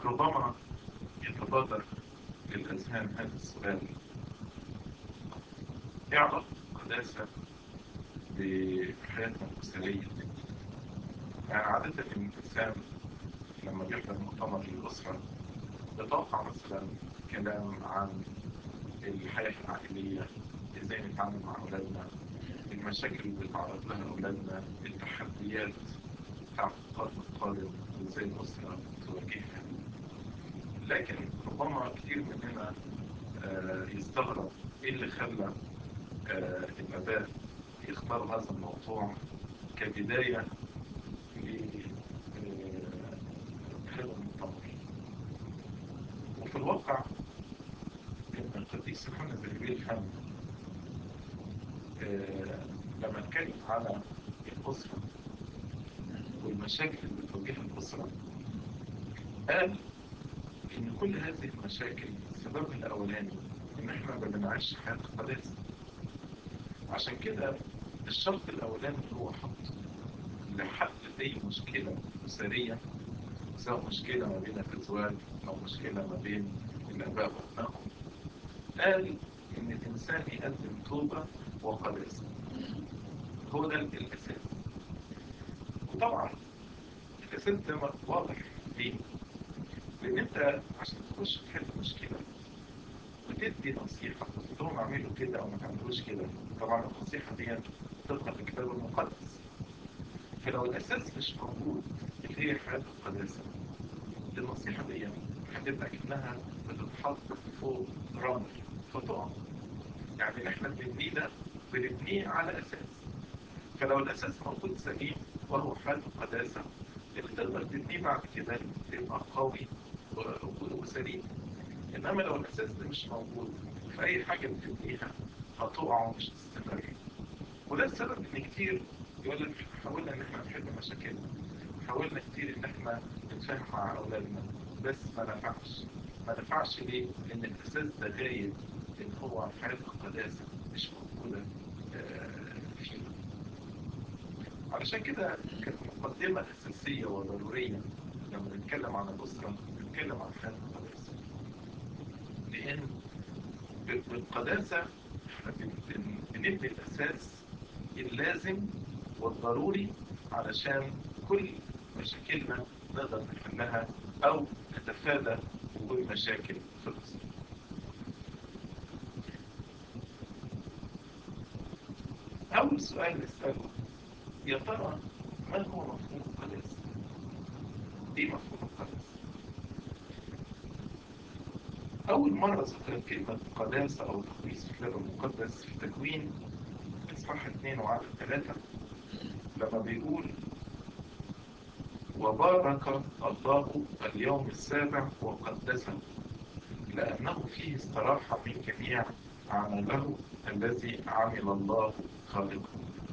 ربما يتبادر للأذهان هذا السؤال ايه علاقة القداسة بحياتنا الأسرية؟ يعني عادة الإنسان لما بيحضر مؤتمر للأسرة يتوقع مثلا كلام عن الحياة العائلية ازاي نتعامل مع أولادنا المشاكل اللي بيتعرض لها أولادنا التحديات بتاعت القرن القادم وازاي الأسرة تواجهها لكن ربما كتير مننا آه يستغرب ايه اللي خلى آه الآباء يختاروا هذا الموضوع كبداية لهذا المؤتمر وفي الواقع ان القديس يوحنا زهبيل الفم آه لما اتكلم على الأسرة والمشاكل اللي بتواجهها الأسرة قال إن كل هذه المشاكل السبب الأولاني إن إحنا ما بنعيش حياة قداسة عشان كده الشرط الأولاني اللي هو حطه لحل أي مشكلة أسرية سواء مشكلة ما بين الأزواج أو مشكلة ما بين الآباء وأبنائهم قال إن الإنسان يقدم توبة وقداسة هو ده الأساس وطبعا الأساس ده واضح ليه؟ لأن أنت عشان تخش في حل مشكلة وتدي نصيحة وتقول لهم اعملوا كده أو ما تعملوش كده طبعا النصيحة دي طبقا للكتاب المقدس فلو الأساس مش موجود اللي هي حياة القداسة النصيحة دي هتبقى كأنها بتتحط فوق رمل فتقع يعني اللي احنا بنبنيه ده بنبنيه على أساس فلو الأساس موجود سليم وهو حياة القداسة اللي تقدر تبنيه بعد كده يبقى قوي وسليم إنما لو الأساس ده مش موجود فأي حاجة بتبنيها هتقع ومش تستمر وده السبب إن كتير يقول لك حاولنا إن احنا نحل مشاكلنا حاولنا كتير إن احنا نتفاهم مع أولادنا بس ما نفعش ما نفعش ليه؟ لأن الأساس ده غايب إن هو حياة القداسة مش موجودة فيه علشان كده كانت مقدمة أساسية وضرورية لما نتكلم عن الأسرة نتكلم عن حياة القداسة لأن بالقداسة احنا بنبني الأساس اللازم والضروري علشان كل مشاكلنا نقدر نحلها أو نتفادى وجود مشاكل في الأسرة أول سؤال نسأله يا ترى ما هو مفهوم القداسة؟ إيه مفهوم القداسة؟ أول مرة ذكرت كلمة قداسة أو تقديس في الكتاب المقدس في تكوين إصحاح 2 وعدد 3 لما بيقول وبارك الله اليوم السابع وقدسه لأنه فيه استراح من جميع عمله الذي عمل الله خالقه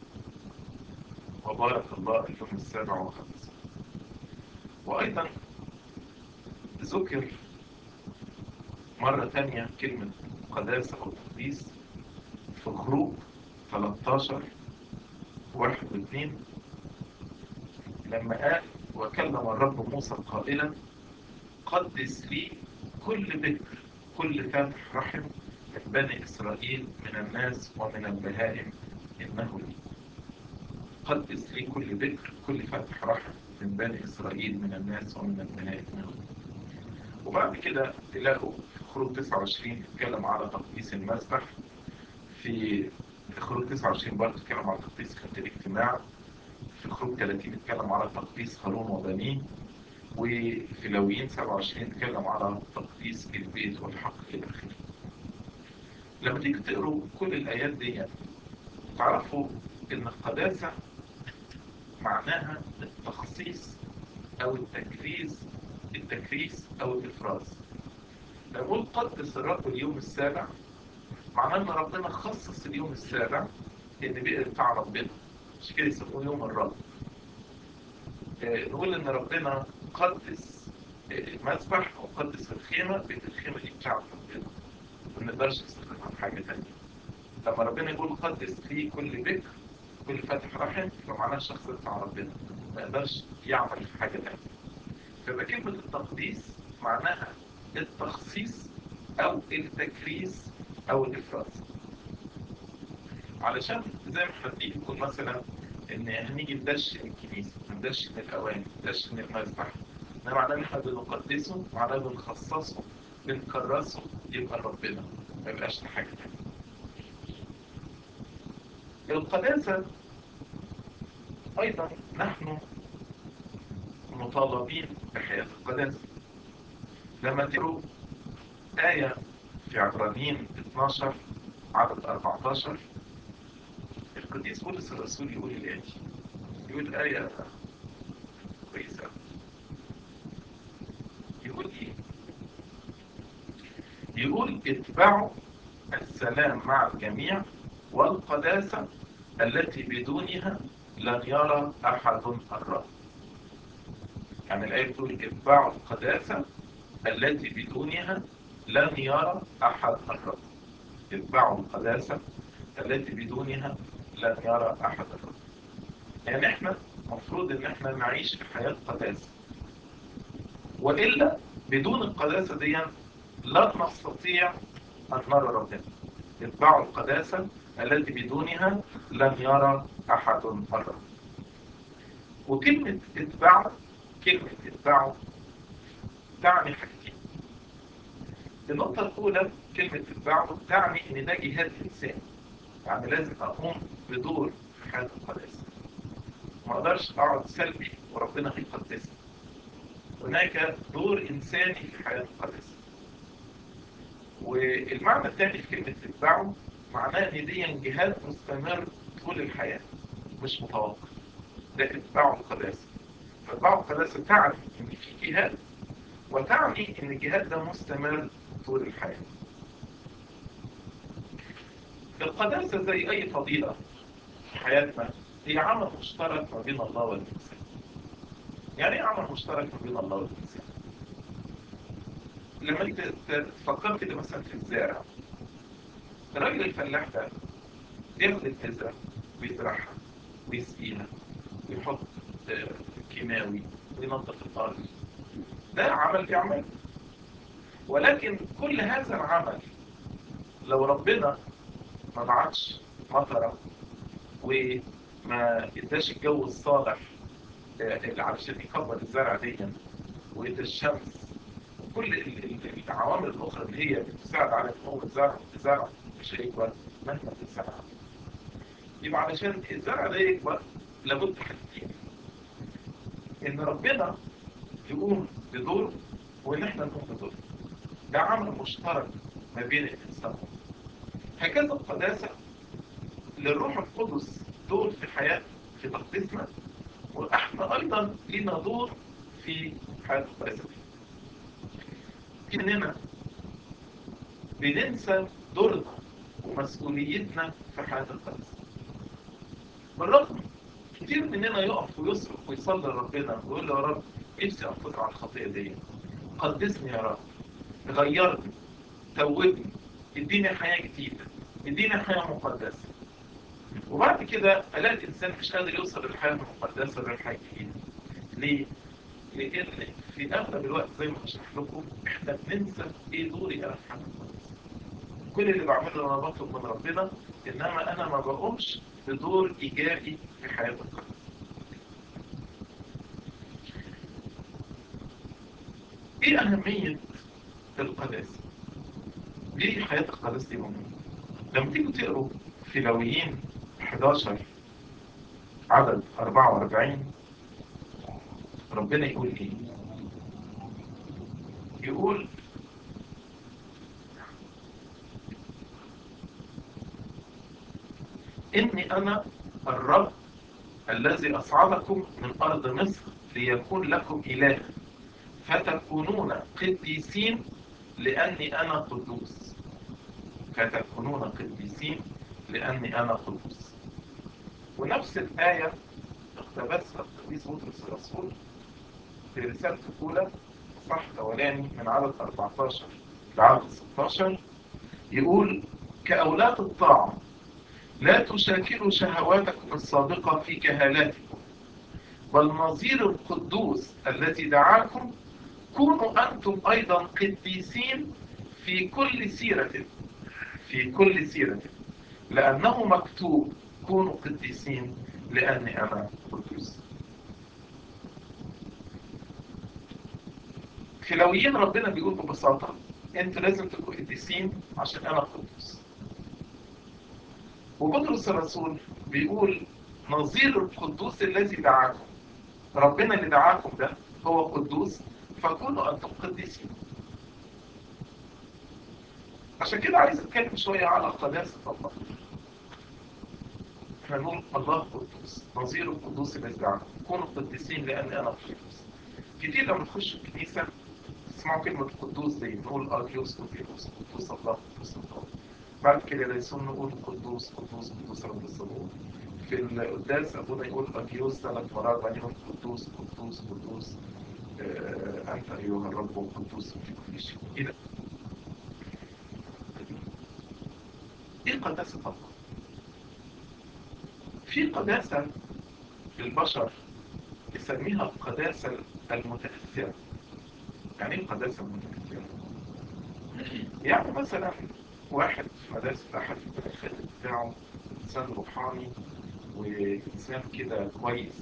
وبارك الله اليوم السابع وقدسه وأيضا ذكر مرة تانية كلمة قداسة أو تقديس في خروج 13 واحد واثنين لما قال وكلم الرب موسى قائلا قدس لي كل بكر كل فاتح رحم من بني إسرائيل من الناس ومن البهائم إنه لي قدس لي كل بكر كل فاتح رحم من بني إسرائيل من الناس ومن البهائم إنه لي وبعد كده تلاقوا في خروج 29 يتكلم على تقديس المسبح في خروج 29 برضه يتكلم على تقديس خيمة الاجتماع في خروج 30 يتكلم على تقديس هارون وبنيه وفي لويين 27 يتكلم على تقديس البيت والحق إلى آخره. لما تيجي تقروا كل الآيات دي تعرفوا إن القداسة معناها التخصيص أو التكريس التكريس أو الإفراز لما نقول قدس الرب اليوم السابع معناه إن ربنا خصص اليوم السابع إن بقى بتاع ربنا مش كده يسموه يوم الرب آه نقول إن ربنا قدس المسبح وقدس الخيمة بقت الخيمة دي بتاع ربنا ما نقدرش نستخدمها في حاجة تانية لما ربنا يقول قدس فيه كل بكر كل فاتح رحم فمعناه الشخص بتاع ربنا ما يقدرش يعمل في حاجة تانية فيبقى كلمة التقديس معناها التخصيص او التكريس او الافراز علشان زي ما احنا بنيجي نقول مثلا ان هنيجي ندشن الكنيسه ندشن الاواني ندشن المذبح ده معناه ان احنا بنقدسه معناه بنخصصه بنكرسه يبقى ربنا ما يبقاش لحاجه تانيه القداسه ايضا نحن مطالبين بحياه القداسه لما تقروا آية في عبرانيين 12 عدد 14 القديس بولس الرسول يقول الآتي يقول آية كويسة يقول إيه؟ يقول اتبعوا السلام مع الجميع والقداسة التي بدونها لن يرى أحد الرب يعني الآية بتقول اتبعوا القداسة التي بدونها لن يرى أحد الرب اتبعوا القداسة التي بدونها لن يرى أحد الرب يعني احنا مفروض ان احنا نعيش في حياة قداسة وإلا بدون القداسة دي لن نستطيع أن نرى ربنا اتبعوا القداسة التي بدونها لن يرى أحد الرب وكلمة اتبعوا كلمة اتبعوا تعني حاجتين النقطة الأولى كلمة اتبعوا تعني إن ده جهاد إنساني يعني لازم أقوم بدور في حياة القداسة ما أقدرش أقعد سلبي وربنا هيقدسني هناك دور إنساني في حياة القداسة والمعنى الثاني في كلمة اتبعوا معناه إن دي جهاد مستمر طول الحياة مش متوقف ده اتبعوا القداسة فاتبعوا القداسة تعني إن في جهاد وتعني إن الجهاد ده مستمر طول الحياة القداسة زي أي فضيلة في حياتنا هي عمل مشترك ما بين الله والإنسان يعني ايه عمل مشترك ما بين الله والإنسان لما انت تفكر كده مثلا في الزارع الراجل الفلاح ده بياخد البذرة ويزرعها ويسقيها ويحط كيماوي وينظف الأرض ده عمل بيعمل ولكن كل هذا العمل لو ربنا ما بعتش مطره وما اداش الجو الصالح علشان يكبر الزرع دي وادى الشمس وكل العوامل الاخرى اللي هي بتساعد على نمو الزرع الزرع مش هيكبر مهما تتساعد يبقى علشان الزرع ده يكبر لابد حاجتين ان ربنا يقوم بدور وان احنا نقوم بدور ده عمل مشترك ما بين الانسان هكذا القداسه للروح القدس دور في حياه في تقديسنا واحنا ايضا لنا دور في حياه القداسه اننا بننسى دورنا ومسؤوليتنا في حياه القداسه بالرغم كتير مننا يقف ويصرخ ويصلي لربنا ويقول له يا رب نفسي انفذ على الخطيه دي قدسني يا رب غيرني توبني اديني حياه جديده اديني حياه مقدسه وبعد كده الاقي الانسان مش قادر يوصل للحياه المقدسه للحياه الجديده ليه؟ لان في اغلب الوقت زي ما بشرح لكم احنا بننسى ايه دوري انا في الحياه المقدسه كل اللي بعمله انا بطلب من ربنا انما انا ما بقومش بدور ايجابي في حياه القدس ايه اهميه القداسه ليه حياه القداسه دي مهمه لما تيجوا تقروا في لويين 11 عدد 44 ربنا يقول ايه يقول إني أنا الرب الذي أصعدكم من أرض مصر ليكون لكم إله فتكونون قديسين لأني أنا قدوس فتكونون قديسين لأني أنا قدوس ونفس الآية اقتبسها القديس بطرس الرسول في رسالته الأولى صح الأولاني من عدد 14 لعدد 16 يقول كأولاد الطاعة لا تشاكلوا شهواتكم السابقة في كهالاتكم بل نظير القدوس الذي دعاكم كونوا أنتم أيضا قديسين في كل سيرة في كل سيرة لأنه مكتوب كونوا قديسين لأني أنا قدوس في لويين ربنا بيقول ببساطة انتوا لازم تكونوا قديسين عشان أنا قدوس وبطرس الرسول بيقول نظير القدوس الذي دعاكم ربنا اللي دعاكم ده هو قدوس فكونوا أنتم قديسين عشان كده عايز اتكلم شوية على قداسة الله احنا نقول الله قدوس نظير القدوس الذي دعاكم كونوا قديسين لأن أنا قدوس كتير لما تخشوا الكنيسة تسمعوا كلمة قدوس دي نقول أريوس قدوس قدوس الله قدوس الله بعد كده ليسون نقول قدوس قدوس قدوس رب الصبور في القداس أبونا يقول أريوس ثلاث مرات بعدين يقول قدوس قدوس قدوس آه أنت أيها الرب قدوس في كل شيء إيه ايه قداسة الله في قداسة للبشر يسميها القداسة المتأثرة يعني ايه القداسة المتأثرة يعني مثلا واحد في مدرسة أحد في الخادم بتاعه إنسان روحاني وإنسان كده كويس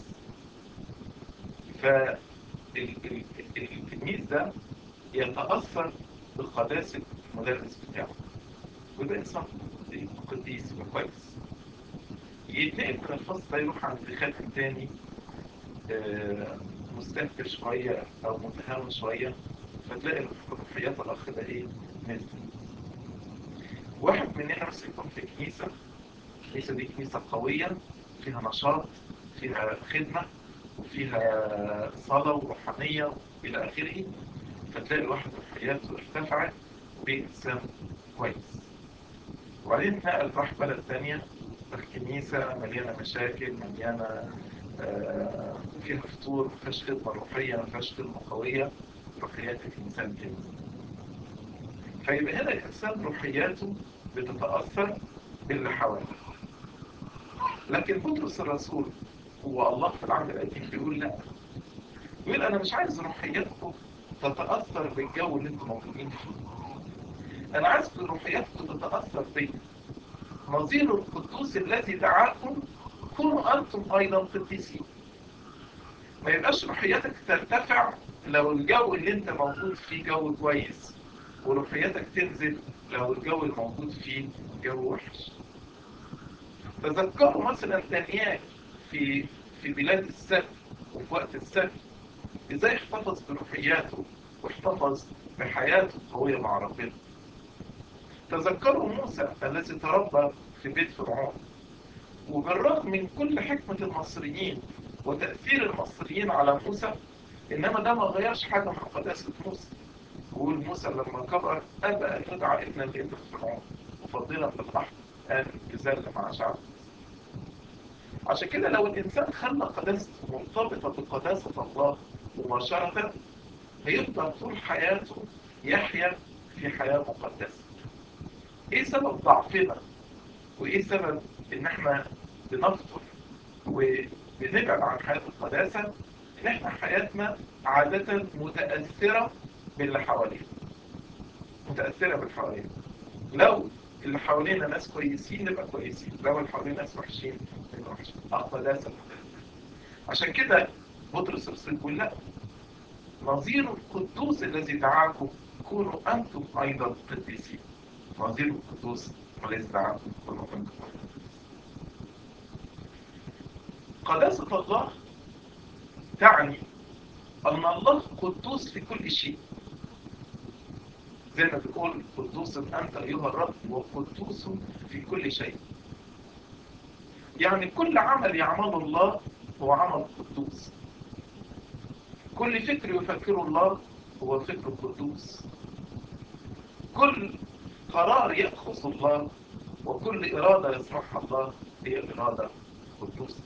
فالتلميذ ده يتأثر بقداسة المدرس بتاعه وده إنسان قديس يبقى كويس يتنقل من الفصل ده يروح عند خادم تاني مستهتر شوية أو متهاون شوية فتلاقي روحيات الأخ ده إيه نزل واحد مننا مثلا يكون في كنيسة الكنيسة دي كنيسة قوية فيها نشاط فيها خدمة وفيها صلاة وروحانية إلى آخره فتلاقي الواحد روحياته ارتفعت بإنسان كويس وبعدين نقل راح بلد تانية الكنيسة مليانة مشاكل مليانة آه فيها فطور ما فيهاش خدمة روحية ما فيهاش خدمة قوية روحيات الإنسان كده فيبقى هنا الإنسان روحياته بتتأثر باللي حواليه لكن بطرس الرسول هو الله في العهد القديم بيقول لا بيقول أنا مش عايز روحياتكم تتأثر بالجو اللي انتم موجودين فيه أنا عايز روحياتكم تتأثر بيا نظير القدوس الذي دعاكم كونوا أنتم أيضا قديسين ما يبقاش روحياتك ترتفع لو الجو اللي انت موجود فيه جو كويس وروحياتك تنزل لو الجو الموجود فيه جو وحش تذكروا مثلا دانيال في في بلاد السبت وفي وقت السبت ازاي احتفظ بروحياته واحتفظ بحياته القوية مع ربنا تذكروا موسى الذي تربى في بيت فرعون وبالرغم من كل حكمة المصريين وتأثير المصريين على موسى إنما ده ما غيرش حاجة من قداسة موسى يقول موسى لما كبر أبى أن يدعى ابن الابن فرعون مفضلا بالبحر قال بذل مع شعب عشان كده لو الإنسان خلى قداسته مرتبطة بقداسة الله مباشرة هيفضل طول حياته يحيا في حياة مقدسة ايه سبب ضعفنا وايه سبب ان احنا بنفطر وبنبعد عن حياة القداسة ان احنا حياتنا عادة متأثرة باللي حوالينا متأثرة باللي حوالينا لو اللي حوالينا ناس كويسين نبقى كويسين لو اللي حوالينا ناس وحشين نبقى وحشين القداسة متأثرة عشان كده بطرس الرسول يقول لا نظير القدوس الذي دعاكم كونوا أنتم أيضا قديسين نظير القدوس الذي دعاكم كونوا أنتم قداسة الله تعني أن الله قدوس في كل شيء زي ما بيقول قدوس أنت أيها الرب وقدوس في كل شيء يعني كل عمل يعمله الله هو عمل قدوس كل فكر يفكره الله هو فكر قدوس كل قرار يأخذ الله وكل إرادة يصرحها الله هي إرادة قدوسة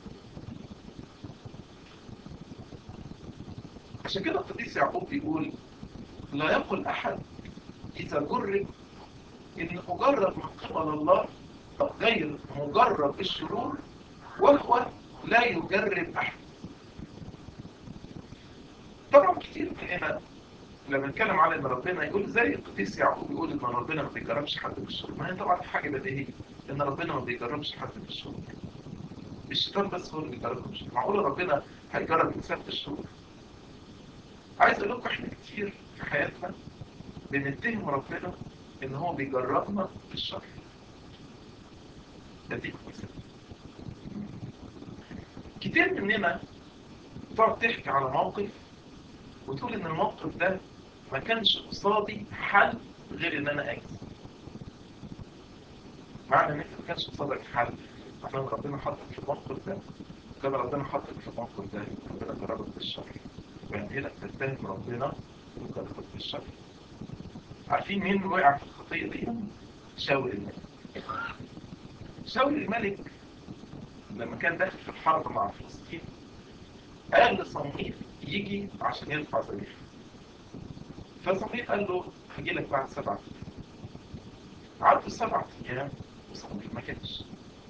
عشان كده القديس يعقوب بيقول لا يقل أحد إذا جرب إن أجرب من قبل الله غير مجرب الشرور وهو لا يجرب أحد طبعا كتير مننا لما نتكلم على ان ربنا يقول زي القديس يعقوب يقول ان ربنا ما بيجربش حد بالشرور ما هي طبعا حاجه بديهيه ان ربنا ما بيجربش حد بالشرور الشيطان بس هو اللي بيجربه بالشرور معقول ربنا هيجرب انسان بالشرور عايز اقول لكم احنا كتير في حياتنا بنتهم ربنا ان هو بيجربنا بالشر اديك مثال كتير مننا تقعد تحكي على موقف وتقول ان الموقف ده ما كانش قصادي حل غير ان انا اجز معنى ان انت ما كانش قصادك حل عشان ربنا حطك في الموقف ده كان ربنا حطك في الموقف ده ربنا جربك بالشر يعني لك تتهم ربنا وجربك بالشر عارفين مين وقع في الخطيه دي؟ شاول الملك شاول الملك لما كان داخل في الحرب مع فلسطين قال لصموئيل يجي عشان يرفع ذبيحه فصموئيل قال له هجي لك بعد سبعة ايام عدوا سبعة ايام وصموئيل ما كانش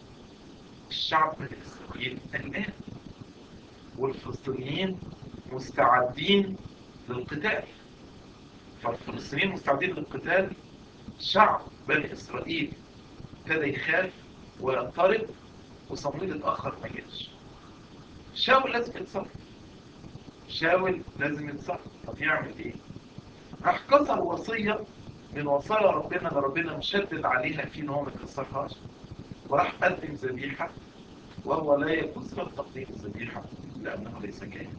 الشعب من اسرائيل قلقان والفلسطينيين مستعدين للقتال فالفلسطينيين مستعدين للقتال شعب بني اسرائيل ابتدى يخاف ويضطرب وصموئيل اتاخر ما جاش شاول لازم يتصرف شاول لازم يتصرف طب يعمل ايه راح كسر وصية من وصايا ربنا اللي ربنا مشدد عليها في ان هو ما يكسرهاش وراح قدم ذبيحة وهو لا يجوز له تقديم الذبيحة لأنه ليس كاهن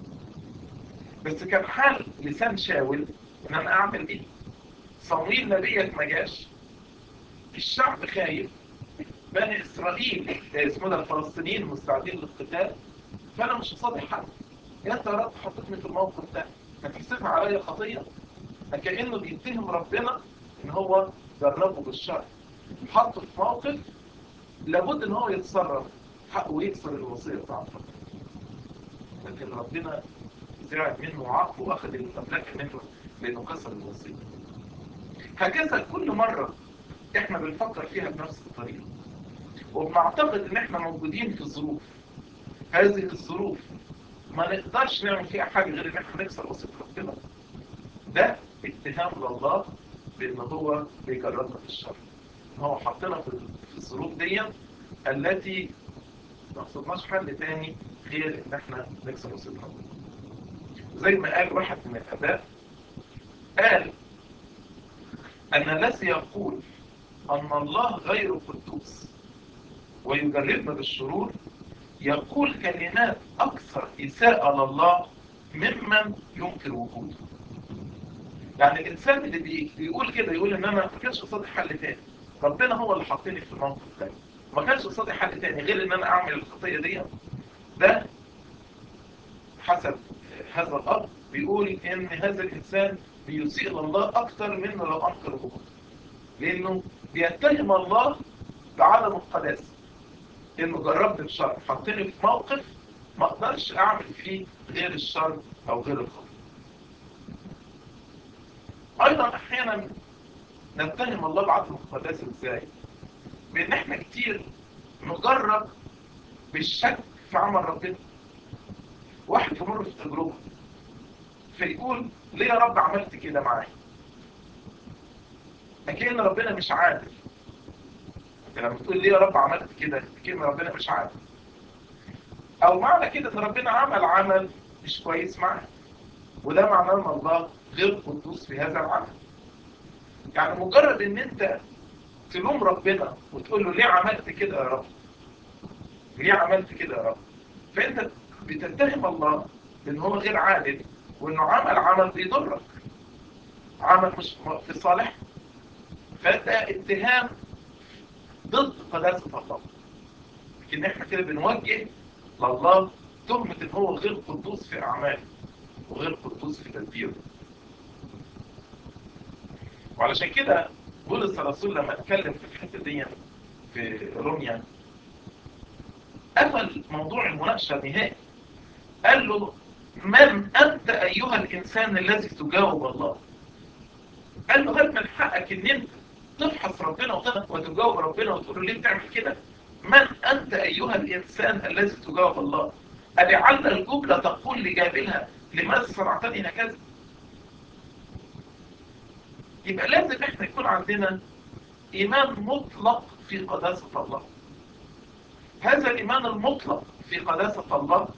بس كان حال لسان شاول ان انا اعمل ايه صمويل نبيك ما جاش الشعب خايف بني اسرائيل اسمه ده الفلسطينيين مستعدين للقتال فانا مش قصادي حد انت يا رب حطيتني في الموقف ده هتحسبها عليا خطيه فكانه بيتهم ربنا ان هو جربه بالشر حطه في موقف لابد ان هو يتصرف حقه ويكسر الوصيه بتاعت ربنا لكن ربنا زعل منه وعاقبه واخذ المملكه منه لانه كسر الوصيه هكذا كل مره احنا بنفكر فيها بنفس الطريقه وبنعتقد ان احنا موجودين في ظروف هذه الظروف ما نقدرش نعمل فيها حاجه غير ان احنا نكسر وصيه ربنا ده اتهام لله بان هو بيجربنا في الشر هو حطنا في الظروف دي التي ما قصدناش حل تاني غير ان احنا نكسر وصيه ربنا زي ما قال واحد من الاباء قال ان الذي يقول ان الله غير قدوس ويجربنا بالشرور يقول كلمات اكثر اساءة لله ممن ينكر وجوده يعني الانسان اللي بي- بيقول كده يقول ان انا ما كانش قصادي حل تاني ربنا هو اللي حاطني في الموقف ده ما كانش قصادي حل تاني غير ان انا اعمل الخطيه دي ده حسب هذا الاب بيقول ان هذا الانسان بيسيء لله اكتر منه لو انكر وجوده لانه بيتهم الله بعدم القداسه انه جربني بشر حطني في موقف ما اقدرش اعمل فيه غير الشر او غير الخطأ ايضا احيانا نتهم الله بعدم القداسه ازاي بان احنا كتير نجرب بالشك في عمل ربنا واحد يمر في تجربه فيقول ليه يا رب عملت كده معايا اكن ربنا مش عادل انت لما تقول ليه يا رب عملت كده كلمه ربنا مش عادل او معنى كده ان ربنا عمل عمل مش كويس معاه وده معناه ان الله غير قدوس في هذا العمل يعني مجرد ان انت تلوم ربنا وتقول له ليه عملت كده يا رب ليه عملت كده يا رب فانت بتتهم الله بان هو غير عادل وانه عمل عمل بيضرك عمل مش في صالح فده اتهام ضد قداسة الله لكن احنا كده بنوجه لله تهمة ان هو غير قدوس في اعماله وغير قدوس في تدبيره وعلشان كده بولس الرسول لما اتكلم في الحته دي في روميا قفل موضوع المناقشه نهائي قال له من انت ايها الانسان الذي تجاوب الله قال له هل من حقك ان انت تفحص ربنا وتجاوب ربنا وتقول له ليه بتعمل كده من انت ايها الانسان الذي تجاوب الله ألعل الجملة تقول لجابلها لماذا صنعتني هكذا يبقى لازم احنا يكون عندنا ايمان مطلق في قداسة الله هذا الايمان المطلق في قداسة الله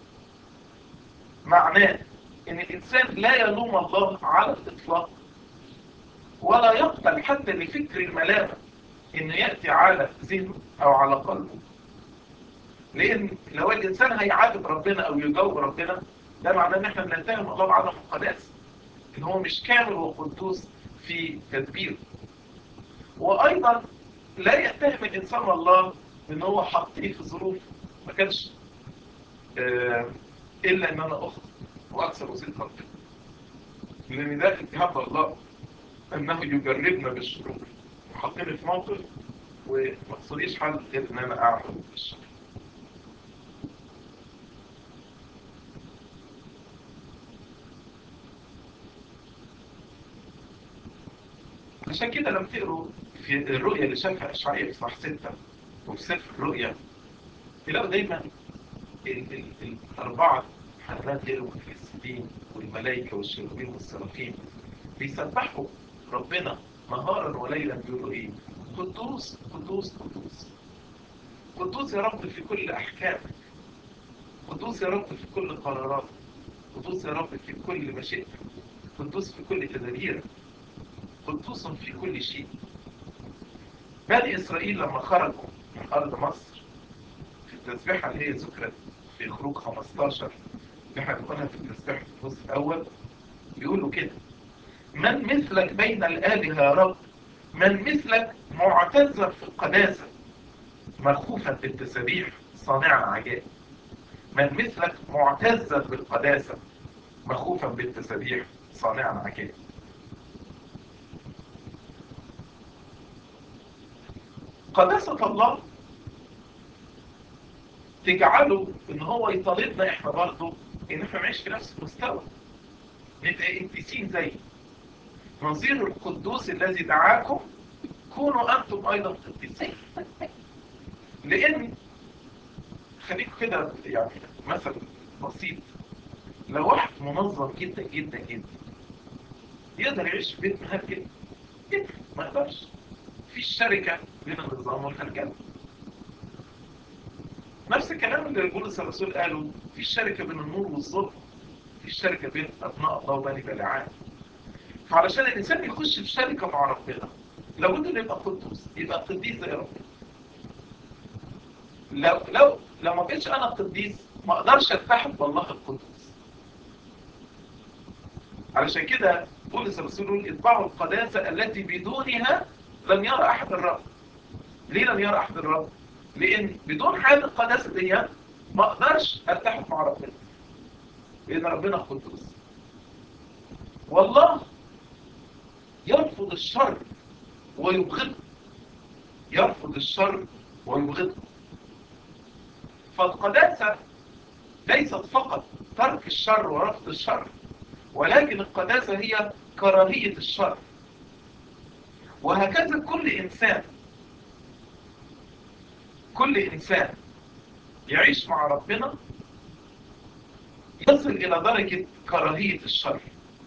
معناه ان الانسان لا يلوم الله على الاطلاق ولا يقبل حتى لفكر الملامة انه يأتي على ذهنه او على قلبه لان لو الانسان هيعاتب ربنا او يجاوب ربنا ده معناه ان احنا بنتهم الله بعدم القداسة ان هو مش كامل وقدوس في تدبيره وايضا لا يتهم الانسان الله ان هو حطيه في ظروف ما كانش آه الا ان انا اخطئ واكثر وسيله ربنا لان ده اتهام الله انه يجربنا بالشرور وحطني في موقف وما تصليش حل غير ان انا اعمل الشر عشان كده لما تقروا في الرؤية اللي شافها إشعياء في صح ستة وفي سفر الرؤية تلاقوا دايما ال ال الأربعة حيوانات غير المتجسدين والملائكة والشياطين والسرافين بيسبحوا ربنا نهارا وليلا بيقولوا إيه؟ قدوس قدوس قدوس قدوس يا رب في كل أحكامك قدوس يا رب في كل قراراتك قدوس يا رب في كل مشيئتك قدوس في كل تدابيرك قدوس في كل شيء بني إسرائيل لما خرجوا من أرض مصر في التسبيحة اللي هي ذكرت في خروج 15 اللي احنا بنقولها في التسبيحة في النص الأول بيقولوا كده من مثلك بين الآلهة يا رب من مثلك معتزا في القداسة مخوفا بالتسابيح صانعا عجائب من مثلك معتزا بالقداسة مخوفا بالتسابيح صانعا عجائب قداسة الله تجعله ان هو يطالبنا احنا برضه ان احنا نعيش في نفس المستوى نبقى قديسين زيه نظير القدوس الذي دعاكم كونوا انتم ايضا قديسين لان خليكم كده يعني مثل بسيط لو واحد منظم جدا جدا جدا يقدر يعيش في بيت مهاب جدا جدا ما يقدرش في الشركة بين النظام والخلجان نفس الكلام اللي بولس الرسول قاله في الشركة بين النور والظلم في الشركة بين أبناء الله وبني بلعان فعلشان الإنسان يخش في شركة مع ربنا لابد انه يبقى قدوس يبقى قديس زي ربنا لو لو لو ما بقتش انا قديس ما اقدرش اتحد بالله القدوس علشان كده بولس الرسول يقول اتبعوا القداسة التي بدونها لن يرى احد الرب ليه لن يرى احد الرب لان بدون حال القداسة دي ما اقدرش اتحد مع ربنا لان ربنا قدوس والله يرفض الشر ويبغضه يرفض الشر ويبغضه فالقداسة ليست فقط ترك الشر ورفض الشر ولكن القداسة هي كراهية الشر وهكذا كل إنسان كل إنسان يعيش مع ربنا يصل إلى درجة كراهية الشر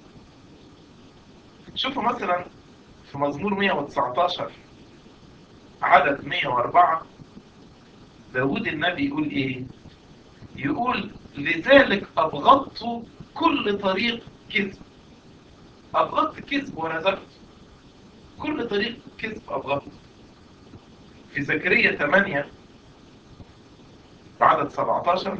شوفوا مثلا في مزمور 119 عدد 104 داود النبي يقول ايه يقول لذلك أبغضت كل طريق كذب أبغضت كذب ونزلت كل طريق كذب أبغضت في زكريا 8 بعدد 17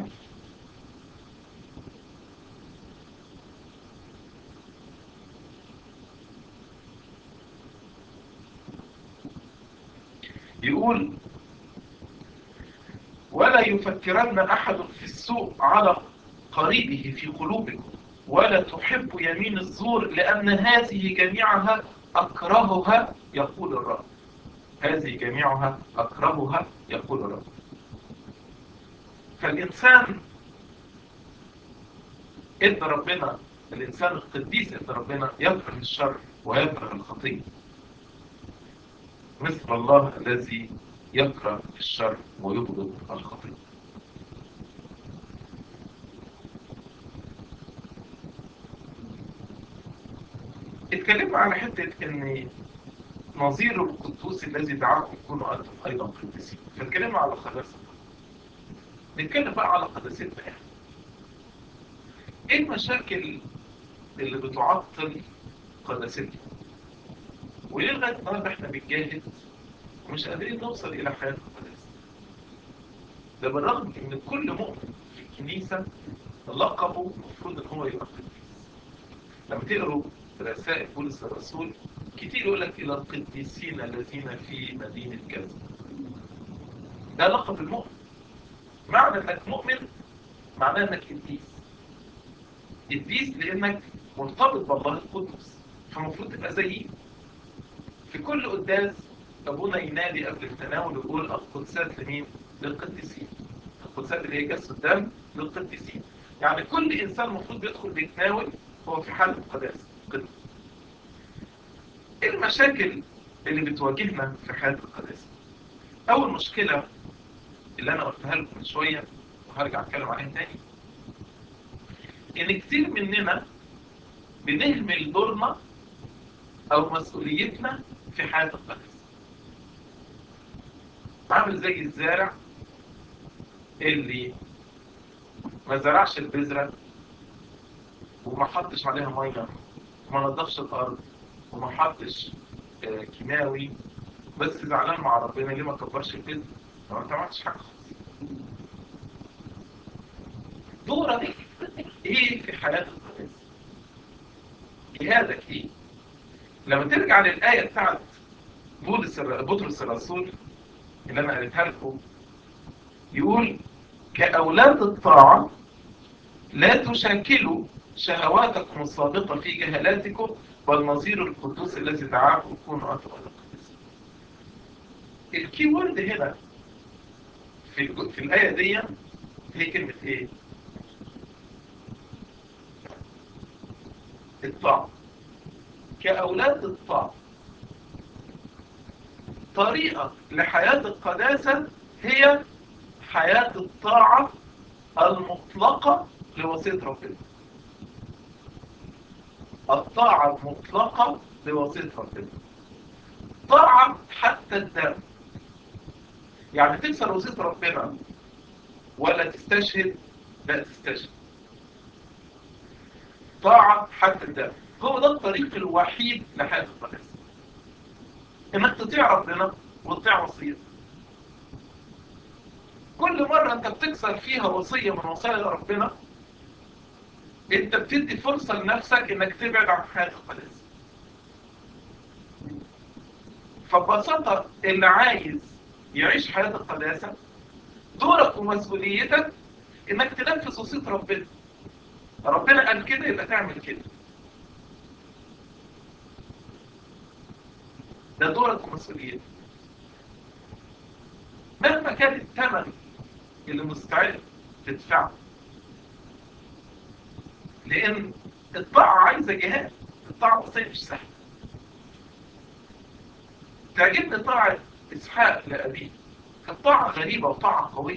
يقول ولا يفكرن أحد في السوء على قريبه في قلوبكم ولا تحب يمين الزور لأن هذه جميعها أكرهها يقول الرب هذه جميعها أكرهها يقول الرب فالإنسان إن ربنا الإنسان القديس إن ربنا يكره الشر ويكره الخطيئة مثل الله الذي يكره الشر ويبغض الخطيئة اتكلمنا على حتة ان نظير القدوس الذي دعاكم يكونوا انتم ايضا قديسين فاتكلمنا على القداسة نتكلم بقى على قداستنا احنا ايه المشاكل اللي بتعطل قداستنا وليه لغايه النهارده احنا بنجاهد ومش قادرين نوصل الى حياه القداسه ده بالرغم ان كل مؤمن في الكنيسه لقبه المفروض ان هو يبقى قديس لما تقروا رسائل بولس الرسول كتير يقول لك الى القديسين الذين في مدينه كذا ده لقب المؤمن معنى انك مؤمن معناه انك قديس قديس لانك مرتبط بالله القدس فالمفروض تبقى زيه في كل قداس ابونا ينادي قبل التناول ويقول القدسات لمين؟ للقديسين القدسات اللي هي جسد الدم للقديسين يعني كل انسان المفروض يدخل بيتناول هو في حالة قداسة قدس ايه المشاكل اللي بتواجهنا في حياة القداسة اول مشكلة اللي انا قلتها لكم من شوية وهرجع اتكلم عليها تاني ان كتير مننا بنهمل دورنا او مسؤوليتنا في حياة القدس عامل زي الزارع اللي ما زرعش البذرة وما حطش عليها مية وما نضفش الارض وما حطش آه كيماوي بس زعلان مع ربنا ليه ما كبرش البذرة لو انت ما عملتش حاجة خالص دورك ايه في حياة القدس جهادك ايه لما ترجع للآية بتاعت بولس بطرس الرسول اللي انا قريتها لكم يقول كأولاد الطاعة لا تشكلوا شهواتكم السابقة في جهالاتكم بل نظير القدوس الذي دعاكم كونوا أنتم القدس الكي وورد هنا في في الآية دي هي كلمة إيه؟ الطاعة كأولاد الطاعة طريقة لحياة القداسة هي حياة الطاعة المطلقة لوصية ربنا الطاعة المطلقة لوصية ربنا طاعة حتى الدم يعني تكسر وصية ربنا ولا تستشهد لا تستشهد طاعة حتى الدم هو ده الطريق الوحيد لحياة القداسة انك تطيع ربنا وتطيع وصيته كل مرة انت بتكسر فيها وصية من وصايا ربنا انت بتدي فرصة لنفسك انك تبعد عن حياة القداسة فببساطة اللي عايز يعيش حياة القداسة دورك ومسؤوليتك انك تنفذ وصية ربنا ربنا قال كده يبقى تعمل كده ده دورك ومسؤوليتك مهما كان الثمن اللي مستعد تدفعه لان الطاعة عايزة جهاد الطاعة وصية مش سهلة تعجبني طاعة اسحاق لأبيه كانت طاعة غريبة وطاعة قوية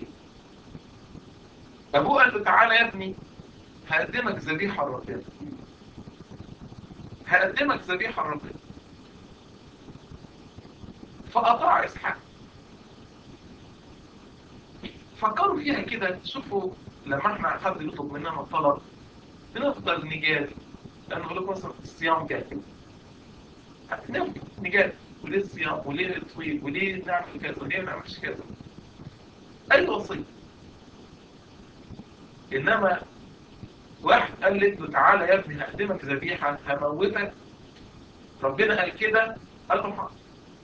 أبوه قال له تعالى يا ابني هقدمك ذبيحة لربنا هقدمك ذبيحة لربنا فأطاع إسحاق فكروا فيها كده شوفوا لما احنا حد يطلب مننا طلب بنفضل نجادل لأنه لك مثلا الصيام جاي نفضل نجادل وليه الصيام وليه الطويل وليه نعمل كذا وليه ما نعملش كذا أي وصية إنما واحد قال له تعالى يا ابني هقدمك ذبيحة هموتك ربنا قال كده قال له حاضر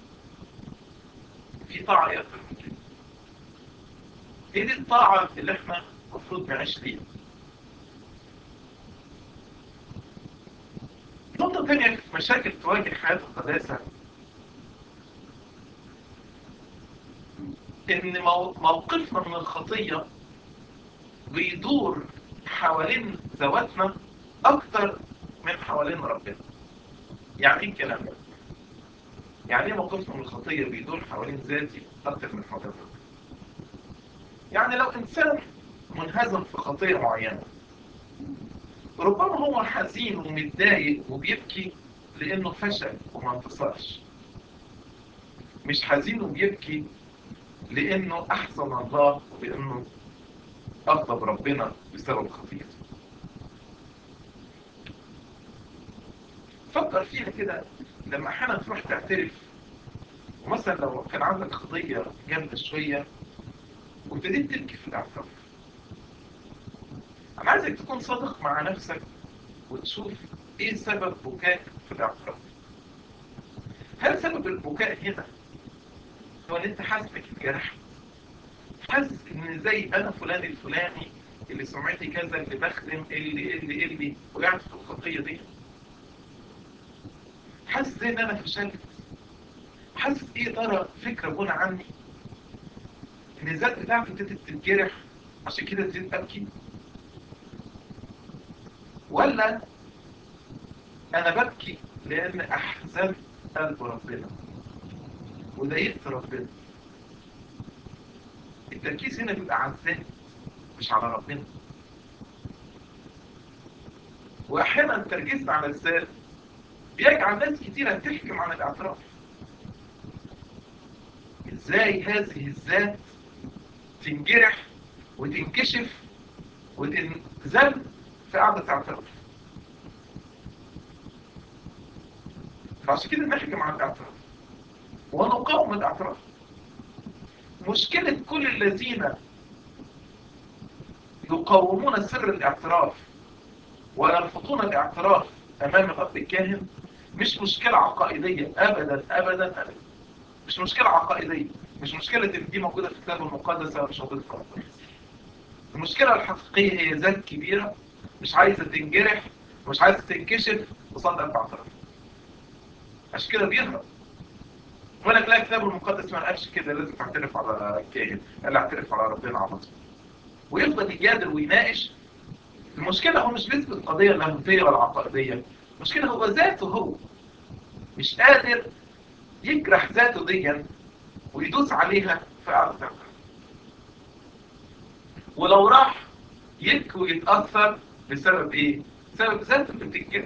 في طاعة أكتر من كده هي دي الطاعة اللي احنا المفروض نعيش فيها نقطة تانية في مشاكل تواجه حياة القداسة إن موقفنا من الخطية بيدور حوالين ذواتنا أكتر من حوالين ربنا يعني ايه الكلام ده؟ يعني ايه موقفنا من الخطية بيدور حوالين ذاتي أكتر من حوالين ربنا؟ يعني لو إنسان منهزم في خطية معينة ربما هو حزين ومتضايق وبيبكي لانه فشل وما انتصرش مش حزين وبيبكي لانه احسن الله وبانه اغضب ربنا بسبب خطيئته فكر فيها كده لما احيانا تروح تعترف ومثلا لو كان عندك قضية جامدة شوية وابتديت تبكي في الاعتراف انا عايزك تكون صادق مع نفسك وتشوف ايه سبب بكائك في الاعتراف هل سبب البكاء هنا هو ان انت حاسس انك اتجرحت حاسس ان زي انا فلان الفلاني اللي سمعتي كذا اللي بخدم اللي اللي اللي وقعت في الخطيه دي حاسس زي ان انا فشلت حاسس ايه ترى فكره بنا عني ان الذات بتاعتي ابتدت تتجرح عشان كده ابتديت ابكي ولا انا ببكي لان احزنت قلب ربنا وضايقت ربنا التركيز هنا بيبقى على الذات مش على ربنا واحيانا التركيز على الذات بيجعل ناس كتيرة تحكم عن الاعتراف ازاي هذه الذات تنجرح وتنكشف وتنزل في قعدة اعتراف فعشان كده نحكم عن الاعتراف ونقاوم الاعتراف مشكلة كل الذين يقاومون سر الاعتراف ويرفضون الاعتراف امام الاب الكاهن مش مشكلة عقائدية ابدا ابدا ابدا مش مشكلة عقائدية مش مشكلة ان دي موجودة في الكتاب المقدس ولا مش موجودة في الكتاب المشكلة الحقيقية هي ذات كبيرة مش عايزة تنجرح مش عايزة تنكشف قصاد الاعتراف عشان كده بيهرب ولك لا الكتاب المقدس ما قالش كده لازم تعترف على الكاهن قال اعترف على ربنا على طول ويفضل يجادل ويناقش المشكلة هو مش بيثبت قضية لاهوتية ولا عقائدية المشكلة هو ذاته هو مش قادر يجرح ذاته ديا ويدوس عليها في قعدة ولو راح يبكي ويتأثر بسبب ايه؟ بسبب ذاته اللي بتتجرح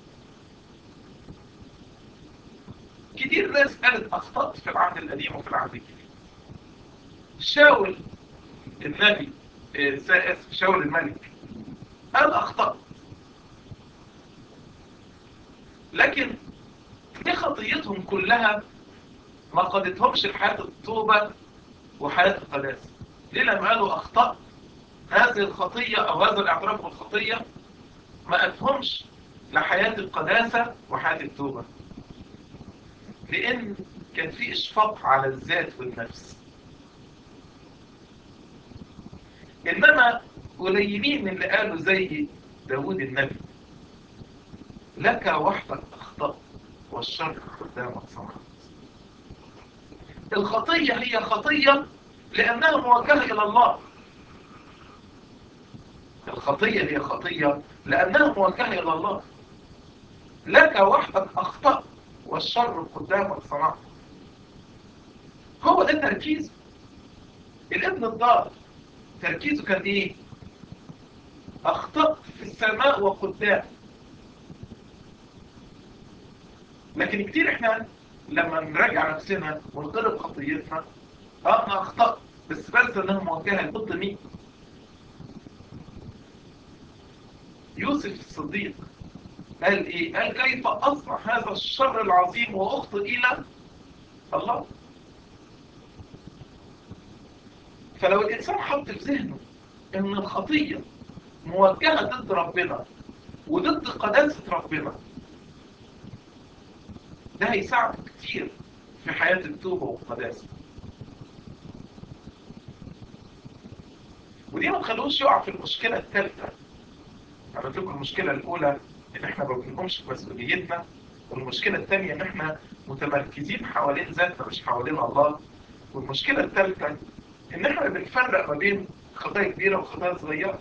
كتير ناس قالت أخطأت في العهد القديم وفي العهد الجديد شاول النبي اسف شاول الملك قال أخطأت لكن دي خطيتهم كلها ما قادتهمش لحياة التوبة وحياة القداسة ليه لما قالوا أخطأت هذه الخطية أو هذا الاعتراف بالخطية ما قادهمش لحياة القداسة وحياة التوبة لأن كان في إشفاق على الذات والنفس إنما قليلين من اللي قالوا زي داود النبي لك وحدك أخطأت والشر قدامك صنعت الخطية هي خطية لأنها موجهة إلى الله الخطية هي خطية لأنها موجهة إلى الله لك وحدك أخطأت والشر قدامك صنعت هو ده التركيز الابن الضال تركيزه كان ايه اخطأت في السماء وقدام لكن كتير احنا لما نراجع نفسنا ونقرب خطيتنا اه انا اخطأت بس بس انها موجهة ضد مين يوسف الصديق قال ايه قال كيف اصنع هذا الشر العظيم واخطئ الى الله فلو الانسان حط في ذهنه ان الخطية موجهة ضد ربنا وضد قداسة ربنا ده هيساعده كتير في حياة التوبة والقداسة ودي ما تخلوش يقع في المشكلة الثالثة أنا لكم المشكلة الأولى إن إحنا ما بنقومش بمسؤوليتنا والمشكلة الثانية إن إحنا متمركزين حوالين ذاتنا مش حوالين الله والمشكلة الثالثة إن إحنا بنفرق ما بين خطايا كبيرة وخطايا صغيرة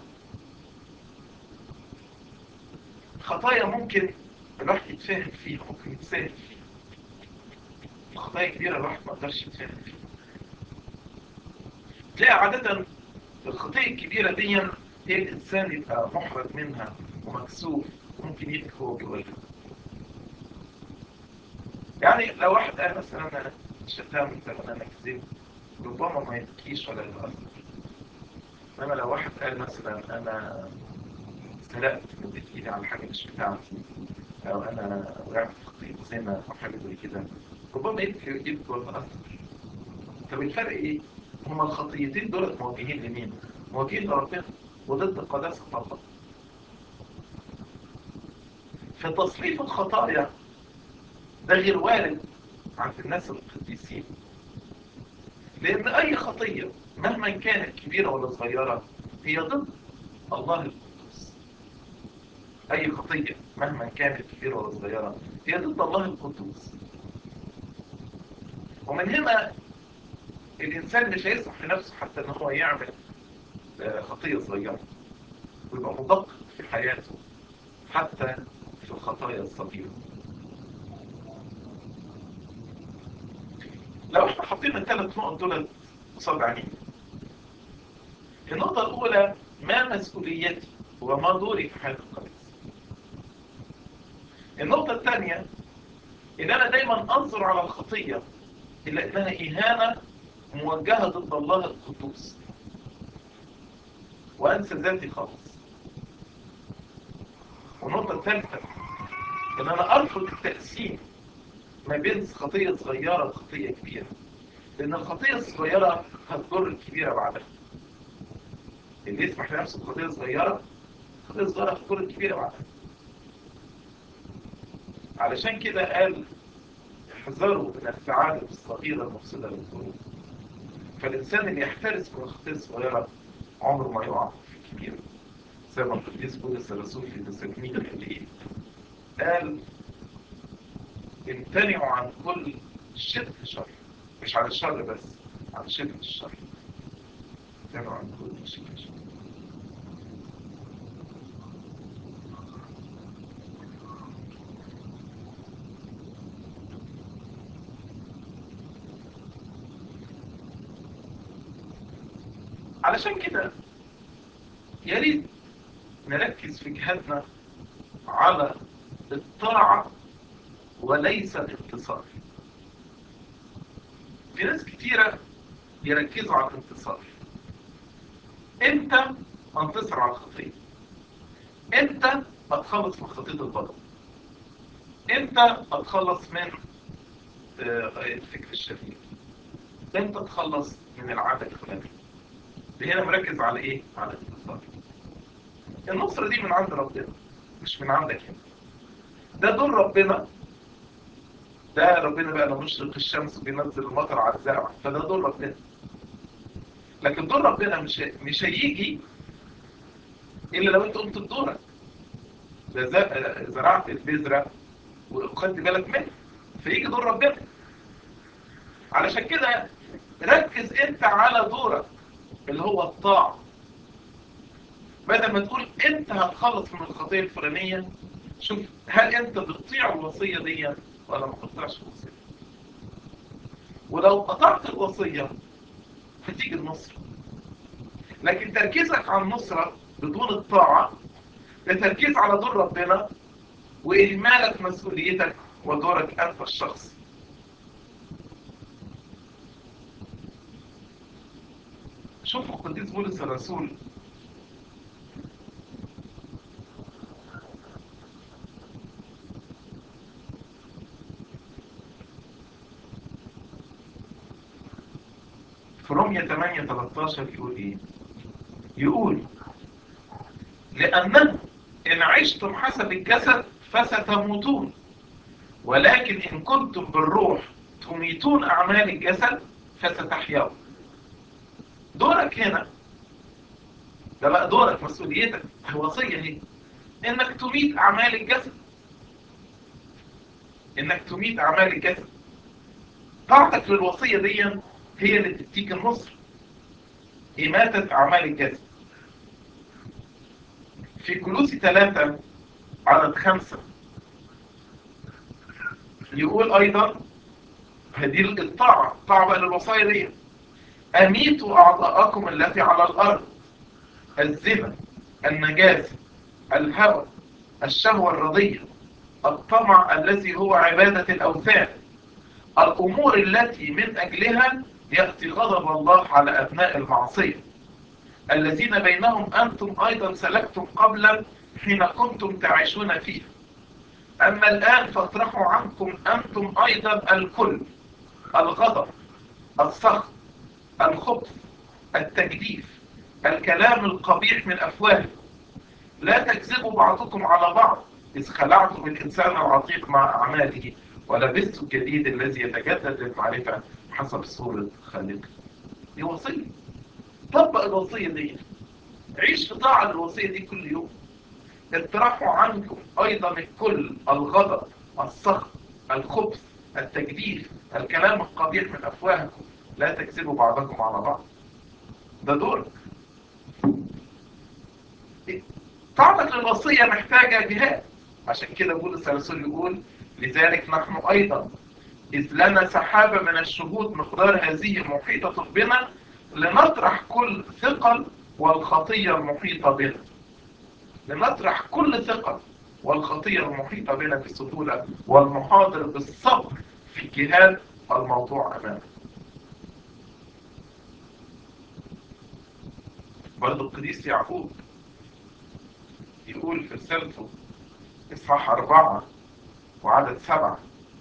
خطايا ممكن الواحد يتفاهم فيها ممكن يتساهل فيها خطايا كبيرة الواحد ما يقدرش يتفاهم فيها تلاقي عادة الخطية الكبيرة دي هي الإنسان يبقى محرج منها ومكسوف ممكن يبكي هو بيقولها يعني لو واحد قال مثلا انا شتمت ولا انا كذبت ربما ما يبكيش ولا يتأثر انما لو واحد قال مثلا انا سرقت مديت ايدي على حاجه مش بتاعتي او انا وقعت في خطيئه زنا او حاجه زي كده ربما يبكي يبكي ويتأثر طب الفرق ايه؟ هما الخطيتين دول موجهين لمين؟ موجهين لربنا وضد قداسة الله في تصنيف الخطايا ده غير وارد عند الناس القديسين لأن أي خطية مهما كانت كبيرة ولا صغيرة هي ضد الله القدوس أي خطية مهما كانت كبيرة ولا صغيرة هي ضد الله القدوس ومن هنا الإنسان مش هيسمح لنفسه حتى إن هو يعمل خطية صغيرة ويبقى مدقق في حياته حتى في الخطايا الصغيرة لو احنا حطينا الثلاث نقط دول قصاد عينينا النقطة الأولى ما مسؤوليتي وما دوري في حياة القديس النقطة الثانية إن أنا دايما أنظر على الخطية إلا إنها إهانة موجهة ضد الله القدوس وأنسى ذاتي خالص والنقطة الثالثة إن أنا أرفض التقسيم ما بين خطية صغيرة وخطية كبيرة لأن الخطية الصغيرة هتضر الكبيرة بعدها اللي يسمح لنفسه بخطية صغيرة خطية صغيرة هتضر الكبيرة بعدها علشان كده قال احذروا من السعادة الصغيرة المفسدة للقلوب فالإنسان اللي يحترس من الخطية الصغيرة عمره ما يقع في الكبيرة زي ما القديس بولس الرسول في تسالونيك قال ايه؟ قال امتنعوا عن كل شبه شر مش عن الشر بس عن شبه الشر امتنعوا عن كل شبه شر علشان كده يا ريت نركز في جهادنا على الطاعة وليس الانتصار في ناس كتيرة يركزوا على الانتصار امتى انتصر على الخطية امتى اتخلص من خطية البطل امتى اتخلص من الفكر الشرير امتى اتخلص من العادة الفلانية هنا مركز على ايه على الانتصار النصرة دي من عند ربنا مش من عندك انت ده دور ربنا ده ربنا بقى لما يشرق الشمس وبينزل المطر على الزرع فده دور ربنا لكن دور ربنا مش مش هيجي الا لو انت قمت بدورك ده زرعت البذره وخدت بالك منه فيجي دور ربنا علشان كده ركز انت على دورك اللي هو الطاعه بدل ما تقول انت هتخلص من الخطيه الفلانيه شوف هل انت بتطيع الوصيه دي ولا ما قطعش الوصية ولو قطعت الوصية هتيجي النصرة لكن تركيزك على النصرة بدون الطاعة ده تركيز على دور ربنا وإهمالك مسؤوليتك ودورك أنت الشخصي شوفوا القديس بولس الرسول في رومية 8 13 يقول ايه يقول لأنه إن عشتم حسب الجسد فستموتون ولكن إن كنتم بالروح تميتون أعمال الجسد فستحيون دورك هنا ده بقى دورك مسؤوليتك الوصية هي إنك تميت أعمال الجسد إنك تميت أعمال الجسد طاعتك للوصية دي هي اللي تديك النصر إماتة أعمال الجسد في كلوسي ثلاثة عدد خمسة يقول أيضا هذه الطاعة الطاعة بقى للوصايا دي أميتوا أعضاءكم التي على الأرض الزنا النجاسة الهوى الشهوة الرضية الطمع الذي هو عبادة الأوثان الأمور التي من أجلها يأتي غضب الله على أبناء المعصية الذين بينهم أنتم أيضا سلكتم قبلا حين كنتم تعيشون فيها أما الآن فاطرحوا عنكم أنتم أيضا الكل الغضب السخط الخبث التجديف الكلام القبيح من أفواهكم لا تكذبوا بعضكم على بعض إذ خلعتم الإنسان العتيق مع أعماله ولبست الجديد الذي يتجدد للمعرفة حسب صورة خالقه دي وصية طبق الوصية دي عيش في طاعة الوصية دي كل يوم اطرحوا عنكم أيضا الكل الغضب السخط الخبث التجديف الكلام القبيح من أفواهكم لا تكذبوا بعضكم على بعض ده دورك طاعتك للوصية محتاجة جهاد عشان كده بولس الرسول يقول لذلك نحن أيضا إذ لنا سحابة من الشهود مقدار هذه المحيطة بنا لنطرح كل ثقل والخطية المحيطة بنا لنطرح كل ثقل والخطية المحيطة بنا بالسهولة والمحاضر بالصبر في الجهاد الموضوع أمامنا برضو القديس يعقوب يقول في رسالته إصحاح أربعة وعدد سبعة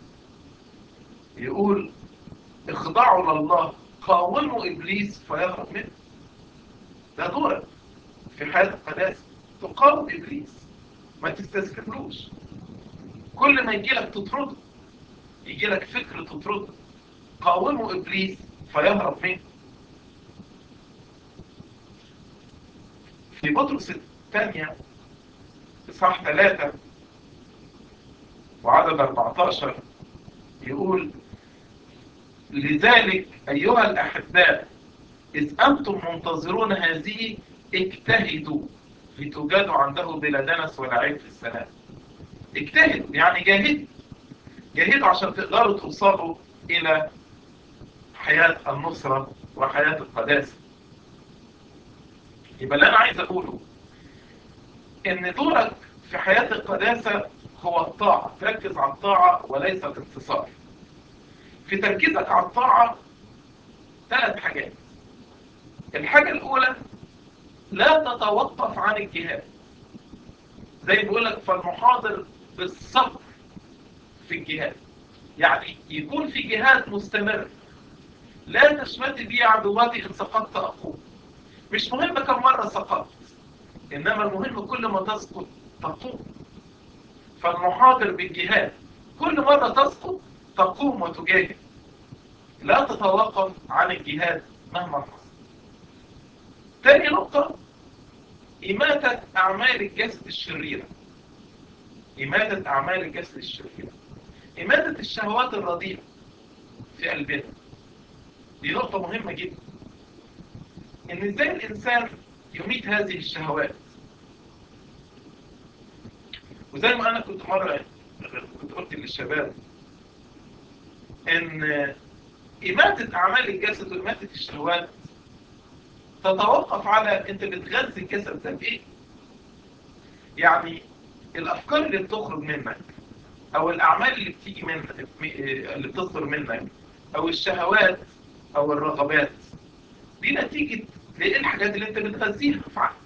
يقول اخضعوا لله قاوموا إبليس فيهرب منه ده دورك في حياة القداسة تقاوم إبليس ما تستسلملوش كل ما يجي لك تطرده يجي لك فكر تطرده قاوموا إبليس فيهرب منه في بطرس الثانية إصحاح ثلاثة وعدد 14 يقول لذلك أيها الأحباء إذ أنتم منتظرون هذه اجتهدوا لتوجدوا عنده بلا دنس ولا عيب في السلام اجتهدوا يعني جاهدوا جاهدوا عشان تقدروا توصلوا إلى حياة النصرة وحياة القداسة يبقى اللي أنا عايز أقوله إن دورك في حياة القداسة هو الطاعة تركز على الطاعة وليس الانتصار في تركيزك على الطاعة ثلاث حاجات الحاجة الأولى لا تتوقف عن الجهاد زي بيقول لك فالمحاضر بالصبر في الجهاد يعني يكون في جهاد مستمر لا تشمت بي عدواتي إن سقطت أقوم مش مهم كم مرة سقطت إنما المهم كل ما تسقط تقوم فالمحاضر بالجهاد كل مرة تسقط تقوم وتجاهد لا تتوقف عن الجهاد مهما حصل تاني نقطة إماتة أعمال الجسد الشريرة إماتة أعمال الجسد الشريرة إماتة الشهوات الرديئة في قلبنا دي نقطة مهمة جدا إن إزاي الإنسان يميت هذه الشهوات وزي ما أنا كنت مرة كنت قلت للشباب إن إماتة أعمال الجسد وإماتة الشهوات تتوقف على أنت بتغذي الجسد ده بإيه يعني الأفكار اللي بتخرج منك أو الأعمال اللي بتيجي منك اللي بتصدر منك أو الشهوات أو الرغبات دي نتيجة لإيه الحاجات اللي أنت بتغذيها فعلا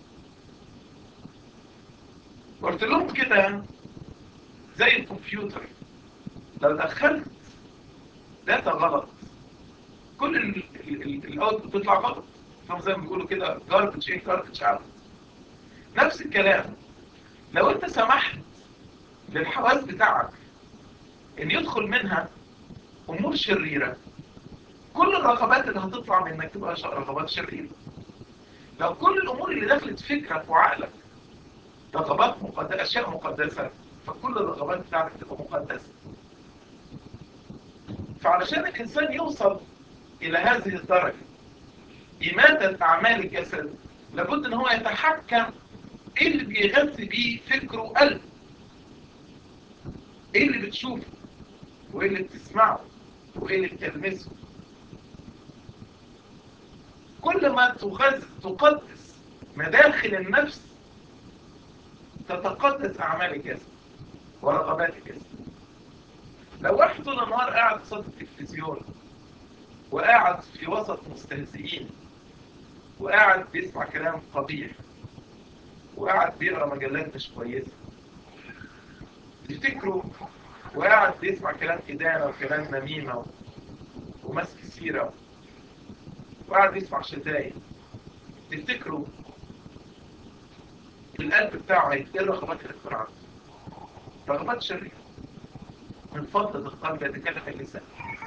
قلت لهم كده زي الكمبيوتر لو دخلت داتا غلط كل الاوت بتطلع غلط فهم زي ما بيقولوا كده garbage in garbage out نفس الكلام لو انت سمحت للحواس بتاعك ان يدخل منها امور شريرة كل الرغبات اللي هتطلع منك تبقى رغبات شريرة لو كل الامور اللي دخلت فكرك وعقلك رغبات مقدسة اشياء مقدسة فكل الرغبات بتاعتك تبقى مقدسة فعلشان الإنسان يوصل إلى هذه الدرجة إماتة أعمال الجسد لابد أن هو يتحكم إيه اللي بيغذي بيه فكره وقلبه إيه اللي بتشوفه وإيه اللي بتسمعه وإيه اللي بتلمسه كل ما تغذي تقدس مداخل النفس تتقدس أعمال الجسد ورغبات الجسد لو واحد طول النهار قاعد قصاد التلفزيون وقاعد في وسط مستهزئين وقاعد بيسمع كلام قبيح وقاعد بيقرا مجلات مش كويسه تفتكروا وقاعد بيسمع كلام إدانة وكلام نميمة ومسك سيرة وقاعد يسمع شتايم تفتكروا القلب بتاعه ايه الرغبات اللي تكون عنده رغبات شريرة من فضلة القلب يتكلم اللسان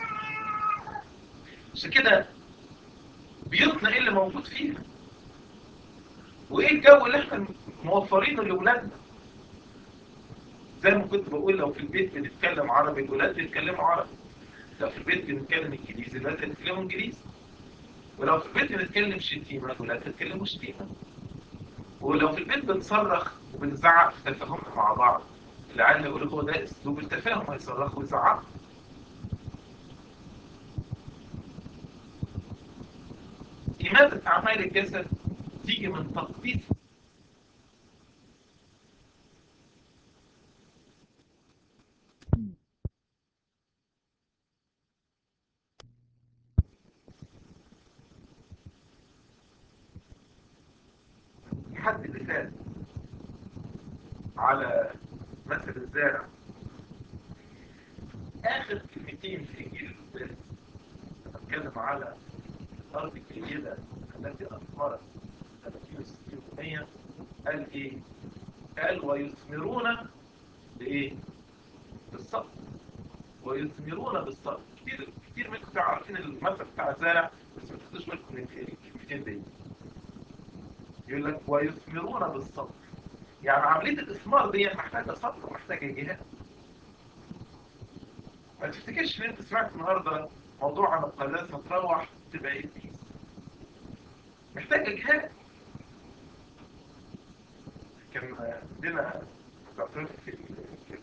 عشان كده بيوتنا ايه اللي موجود فيها وايه الجو اللي احنا موفرينه لاولادنا زي ما كنت بقول لو في البيت بنتكلم عربي الولاد بيتكلموا عربي لو في البيت بنتكلم انجليزي الولاد بيتكلموا انجليزي ولو في البيت بنتكلم شتيمه الولاد بيتكلموا شتيمه ولو في البيت بنصرخ وبنزعق في تفاهمنا مع بعض العيال يقول هو ده اسلوب التفاهم هيصرخوا ويزعقوا إماتة أعمال الجسد تيجي من تقديس حد مثال على مثل الزارع آخر كلمتين في إنجيل القداس بتكلم على الأرض الجيدة التي أثمرت 30 و60% قال إيه؟ قال ويثمرون بإيه؟ بالصبر ويثمرون بالصبر كتير كتير منكم عارفين المثل بتاع الزارع بس ما تاخدوش بالكم من الكلمتين دي يقول لك ويثمرون بالصبر يعني عملية الإثمار دي محتاجة صبر ومحتاجة جهاد ما تفتكرش ان انت سمعت النهاردة موضوع عن القداسة تروح تبقى إبليس محتاجة جهاد كان عندنا دكتور في في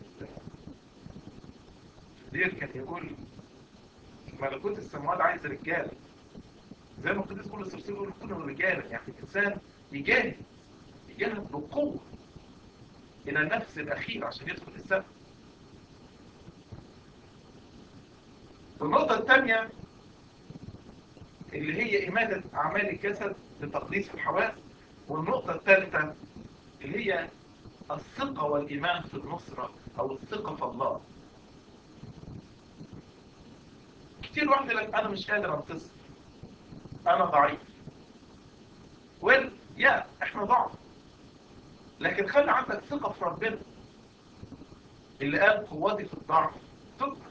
الدير كان يقول ملكوت السماوات عايز رجاله زي ما القديس بولس الرسول يقول كونوا رجالا يعني الانسان يجاهد يجاهد بقوه الى النفس الاخير عشان يدخل السماء والنقطه الثانيه اللي هي إماتة أعمال الجسد لتقديس الحواس والنقطة الثالثة اللي هي الثقة والإيمان في النصرة أو الثقة في الله كتير واحد يقول لك أنا مش قادر أنتصر أنا ضعيف ويل يا إحنا ضعف لكن خلي عندك ثقة في ربنا اللي قال قوتي في الضعف تذكر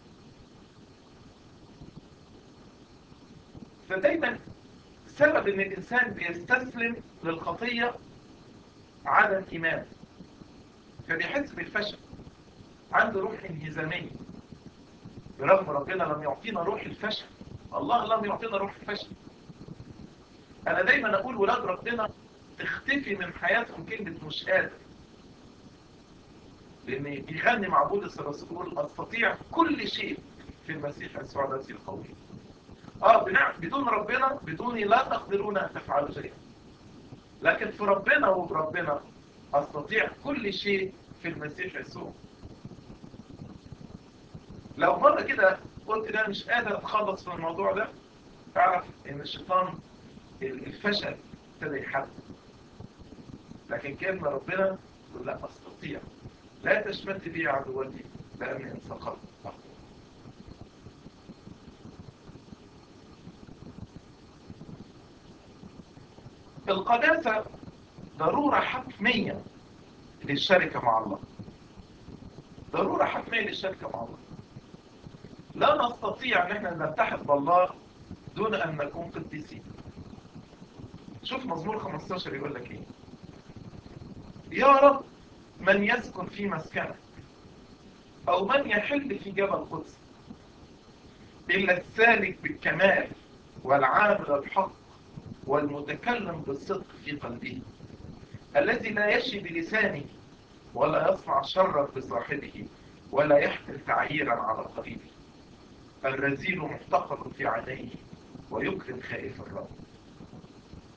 فدايما سبب ان الانسان بيستسلم للخطية عدم ايمان فبيحس بالفشل عنده روح انهزامية برغم ربنا لم يعطينا روح الفشل الله لم يعطينا روح الفشل انا دايما اقول ولاد ربنا تختفي من حياتهم كلمة مش قادر لان بيغني مع بولس الرسول استطيع كل شيء في المسيح يسوع نفسي القوي اه بنعم بدون ربنا بدوني لا تقدرون ان تفعلوا شيئا لكن في ربنا وبربنا استطيع كل شيء في المسيح يسوع لو مرة كده قلت انا مش قادر اتخلص من الموضوع ده تعرف ان الشيطان الفشل ابتدى يحدد لكن كلمة ربنا تقول لا استطيع لا تشمت بي عدوتي لاني ان سقطت القداسة ضرورة حتمية للشركة مع الله ضرورة حتمية للشركة مع الله لا نستطيع ان احنا نتحد بالله دون ان نكون قديسين شوف مزمور 15 يقول لك ايه يا رب من يسكن في مسكنك او من يحل في جبل قدس الا السالك بالكمال والعامل الحق والمتكلم بالصدق في قلبه الذي لا يشي بلسانه ولا يصنع شرا بصاحبه ولا يحمل تعييرا على قريبه الرزيل محتقر في عينيه ويكرم خائف الرب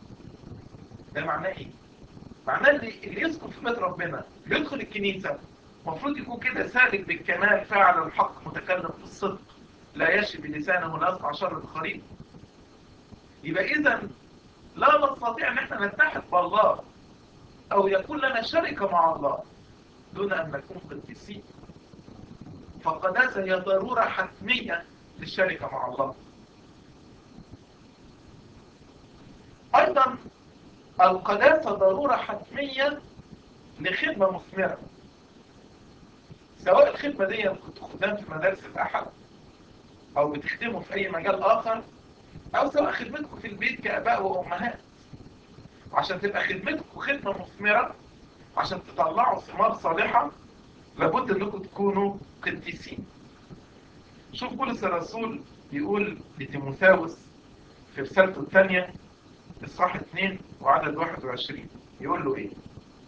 ده معناه ايه؟ معناه اللي, اللي يسكن في بيت ربنا اللي يدخل الكنيسة المفروض يكون كده سالك بالكمال فاعل الحق متكلم بالصدق لا يشي بلسانه لا يصنع شر الخريب يبقى اذا لا نستطيع ان احنا نتحد بالله او يكون لنا شركة مع الله دون ان نكون قديسين فالقداسة هي ضرورة حتمية للشركة مع الله ايضا القداسة ضرورة حتمية لخدمة مثمرة سواء الخدمة دي كنت خدام في مدارس الأحد أو بتخدموا في أي مجال آخر أو سواء خدمتكم في البيت كأباء وأمهات عشان تبقى خدمتكم خدمة مثمرة عشان تطلعوا ثمار صالحة لابد انكم تكونوا قديسين شوف بولس الرسول بيقول لتيموثاوس في رسالته الثانية إصحاح 2 وعدد 21 يقول له إيه؟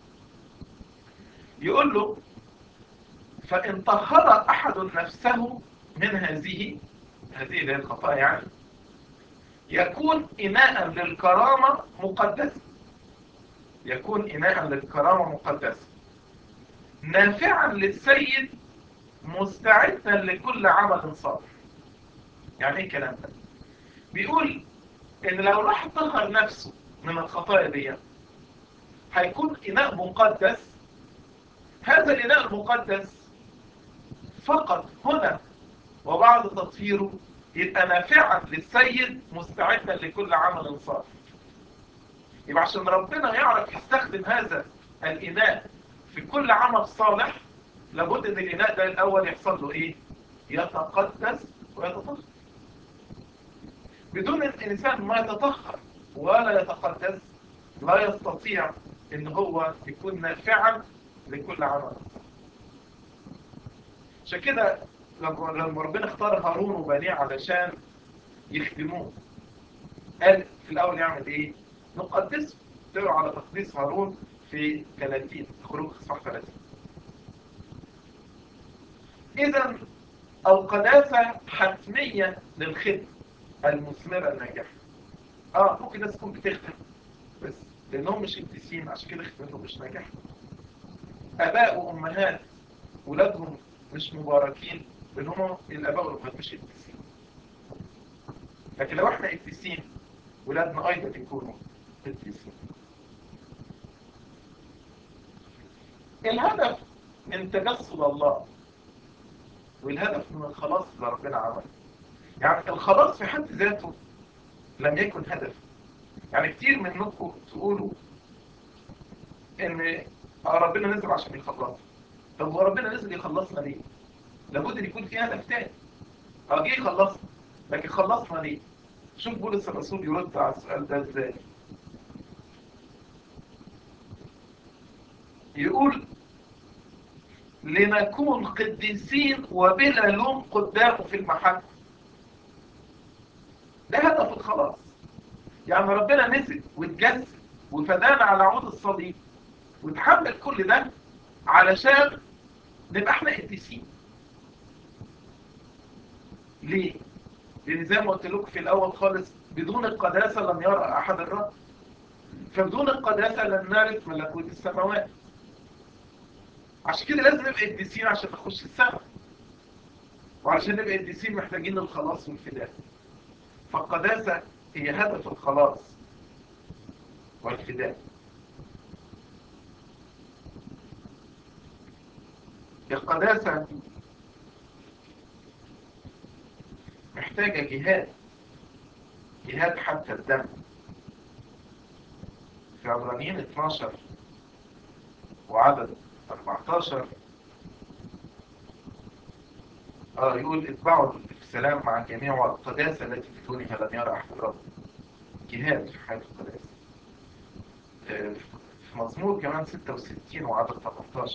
يقول له فإن طهر أحد نفسه من هذه هذه اللي هي الخطايا يعني يكون إناء للكرامة مقدسة يكون إناء للكرامة مقدسة نافعا للسيد مستعدا لكل عمل صالح يعني ايه الكلام ده بيقول ان لو راح طهر نفسه من الخطايا دي هيكون اناء مقدس هذا الاناء المقدس فقط هنا وبعد تطهيره يبقى نافعا للسيد مستعدا لكل عمل صالح يبقى عشان ربنا يعرف يستخدم هذا الاناء في كل عمل صالح لابد ان الاناء ده الاول يحصل له ايه يتقدس ويتطهر بدون الانسان ما يتطهر ولا يتقدس لا يستطيع ان هو يكون نافعا لكل عمل عشان كده لما ربنا اختار هارون وبنيه علشان يخدموه قال في الاول يعمل ايه نقدسه تقروا على تقديس هارون في 30 خروج اصحاح 30 اذا القداسه حتميه للخدمه المثمره الناجحه اه ممكن ناس تكون بتخدم بس لانهم مش قديسين عشان كده خدمتهم مش ناجحه اباء وامهات ولادهم مش مباركين لان هم الاباء والامهات مش قديسين لكن لو احنا قديسين ولادنا ايضا يكونوا قديسين الهدف من تجسد الله والهدف من الخلاص اللي ربنا عمله يعني الخلاص في حد ذاته لم يكن هدف يعني كتير منكم تقولوا ان ربنا نزل عشان يخلصنا طب هو ربنا نزل يخلصنا ليه لابد ان يكون في هدف تاني اه جه يخلصنا لكن خلصنا ليه شوف بولس الرسول يرد على السؤال ده ازاي يقول لنكون قديسين وبلا لوم قدامه في المحبة ده هدف الخلاص يعني ربنا نزل واتجسد وفدانا على عود الصليب وتحمل كل ده علشان نبقى احنا قديسين ليه؟ لان زي ما قلت لكم في الاول خالص بدون القداسه لم يرى احد الرب فبدون القداسه لن نرث ملكوت السماوات عشان كده لازم نبقى قديسين عشان نخش السماء وعشان نبقى قديسين محتاجين الخلاص والفداء فالقداسة هي هدف الخلاص والفداء القداسة محتاجة جهاد جهاد حتى الدم في عبرانيين 12 وعدد 14 اه يقول اتبعوا السلام مع الجميع والقداسة التي في دونها لم يرى أحد رب جهاد في حياة القداسة آه في مزمور كمان 66 وعدد 18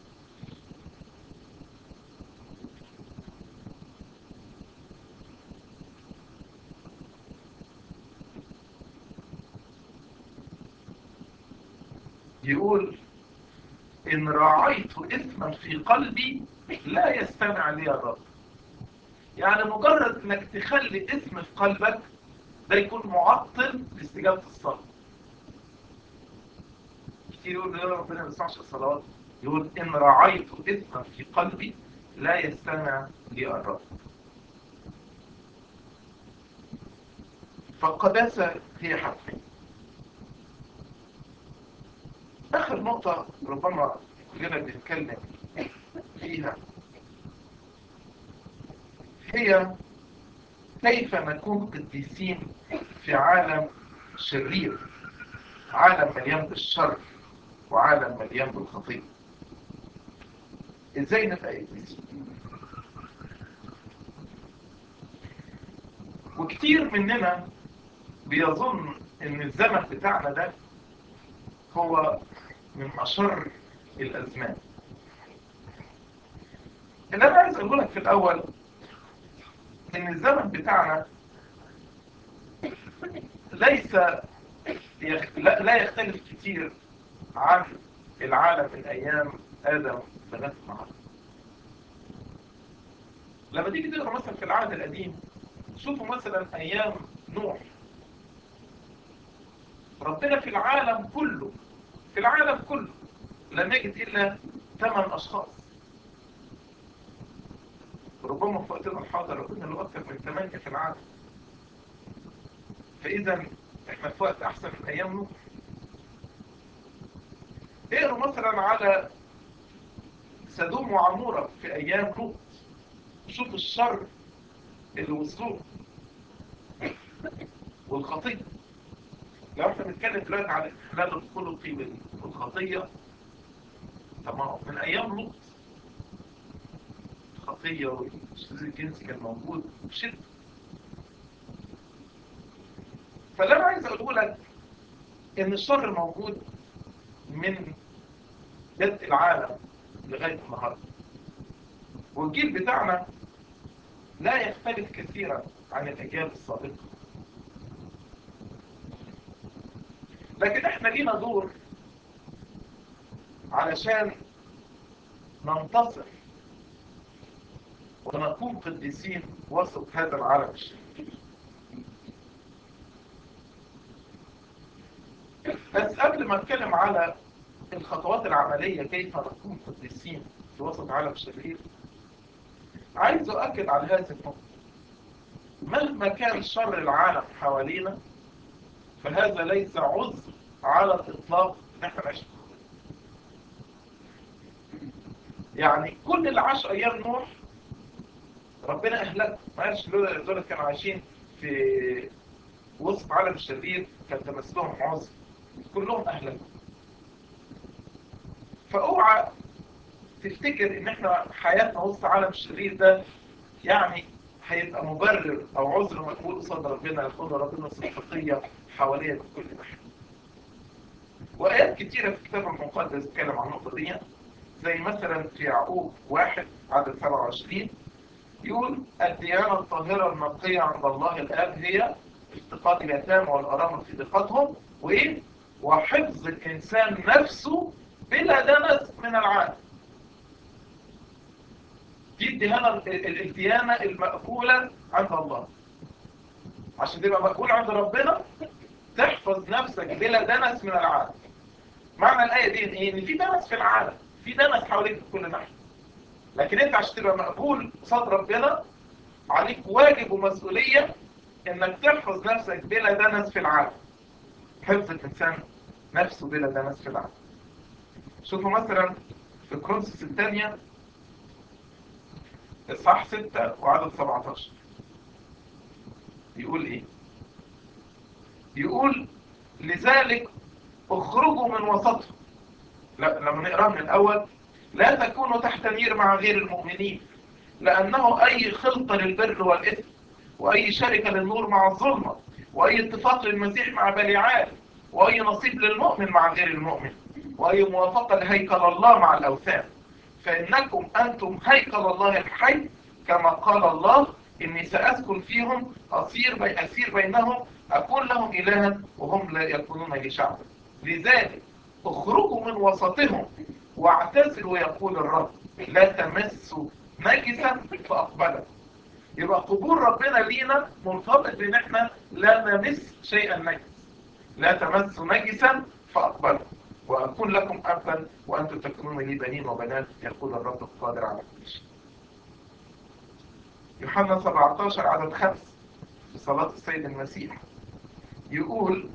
يقول إن راعيت إثما في قلبي لا يستمع لي الرب يعني مجرد انك تخلي اسم في قلبك ده يكون معطل لاستجابة الصلاة كتير يقول يا ربنا ما بيسمعش الصلوات يقول إن رعيت إثما في قلبي لا يستمع لي الرب فالقداسة هي حاجتين آخر نقطة ربما كلنا بنتكلم فيها هي كيف نكون قديسين في عالم شرير عالم مليان بالشر وعالم مليان بالخطيئة ازاي نبقى قديسين وكتير مننا بيظن ان الزمن بتاعنا ده هو من اشر الازمان اللي انا عايز اقول لك في الاول ان الزمن بتاعنا ليس يخ... لا, لا يختلف كتير عن العالم من ايام ادم لغايه النهارده لما تيجي تقرا مثلا في العهد القديم شوفوا مثلا ايام نوح ربنا في العالم كله في العالم كله لم يجد الا ثمان اشخاص ربما في وقتنا الحاضر ربنا له اكثر من ثمانية في العالم فاذا احنا في وقت احسن من ايام نوح اقروا مثلا على سدوم وعمورة في ايام لوط شوفوا الشر اللي وصلوه والخطية لو احنا بنتكلم دلوقتي على الاحلال الخلقي والخطية طب من ايام لوط الخطية والشذوذ الجنسي كان موجود بشدة فاللي انا عايز اقوله لك ان الشر موجود من بدء العالم لغاية النهاردة والجيل بتاعنا لا يختلف كثيرا عن الأجيال السابقة لكن احنا لينا دور علشان ننتصر ونكون قديسين وسط هذا العالم الشرير بس قبل ما اتكلم على الخطوات العملية كيف نكون قديسين في وسط عالم شرير عايز أؤكد على هذه النقطة مهما كان شر العالم حوالينا فهذا ليس عذر على الإطلاق إن احنا نعيش يعني كل اللي عاش أيام نوح ربنا أهلك ما قالش دول كانوا عايشين في وسط عالم الشرير كان تمثلهم عذر كلهم أهلكوا فاوعى تفتكر ان احنا حياتنا وسط عالم الشرير ده يعني هيبقى مبرر او عذر مقبول قصاد ربنا ياخدها ربنا الصحفية حواليا بكل ناحية وآيات كتيرة في الكتاب المقدس تتكلم عن النقطة دي زي مثلا في يعقوب واحد عدد 27 يقول الديانة الطاهرة النقية عند الله الآب هي افتقاد اليتامى والأرامل في ضيقتهم وإيه؟ وحفظ الإنسان نفسه بلا دنس من العالم دي الديانة الديانة المقبولة عند الله عشان تبقى مقبول عند ربنا تحفظ نفسك بلا دنس من العالم معنى الآية دي ايه؟ ان في دنس في العالم في دنس حواليك في كل ناحية لكن انت عشان تبقى مقبول قصاد ربنا عليك واجب ومسؤولية انك تحفظ نفسك بلا دنس في العالم حفظ الانسان نفسه بلا دنس في العالم شوفوا مثلا في كرونسوس الثانية اصحاح 6 وعدد 17 يقول ايه يقول لذلك اخرجوا من وسطهم لا لما نقرأ من الاول لا تكونوا تحت نير مع غير المؤمنين لانه اي خلطة للبر والاثم واي شركة للنور مع الظلمة واي اتفاق للمسيح مع بليعال واي نصيب للمؤمن مع غير المؤمن وأي موافقة لهيكل الله مع الأوثان فإنكم أنتم هيكل الله الحي كما قال الله إني سأسكن فيهم أصير بي أسير بينهم أكون لهم إلها وهم لا يكونون لي شعبا لذلك اخرجوا من وسطهم واعتزلوا يقول الرب لا تمسوا نجسا فأقبله يبقى قبول ربنا لينا مرتبط بان احنا لا نمس شيئا نجس لا تمسوا نجسا فأقبله وأكون لكم أبا وأنتم تكونون لي بنين وبنات يقول الرب القادر على كل شيء يوحنا 17 عدد 5 في صلاة السيد المسيح يقول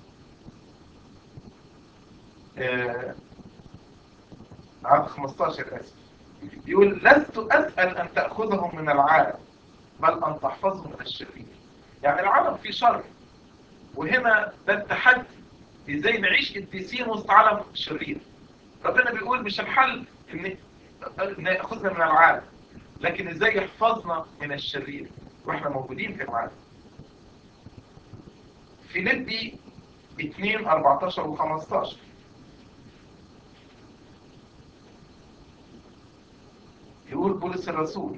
آه عدد 15 آسف يقول لست أسأل أن تأخذهم من العالم بل أن تحفظهم من الشرير يعني العالم فيه شر وهنا ده التحدي ازاي نعيش قديسين وسط عالم شرير ربنا بيقول مش الحل ان ناخذنا من العالم لكن ازاي يحفظنا من الشرير واحنا موجودين في العالم فيليبي 2 14 و 15 يقول بولس الرسول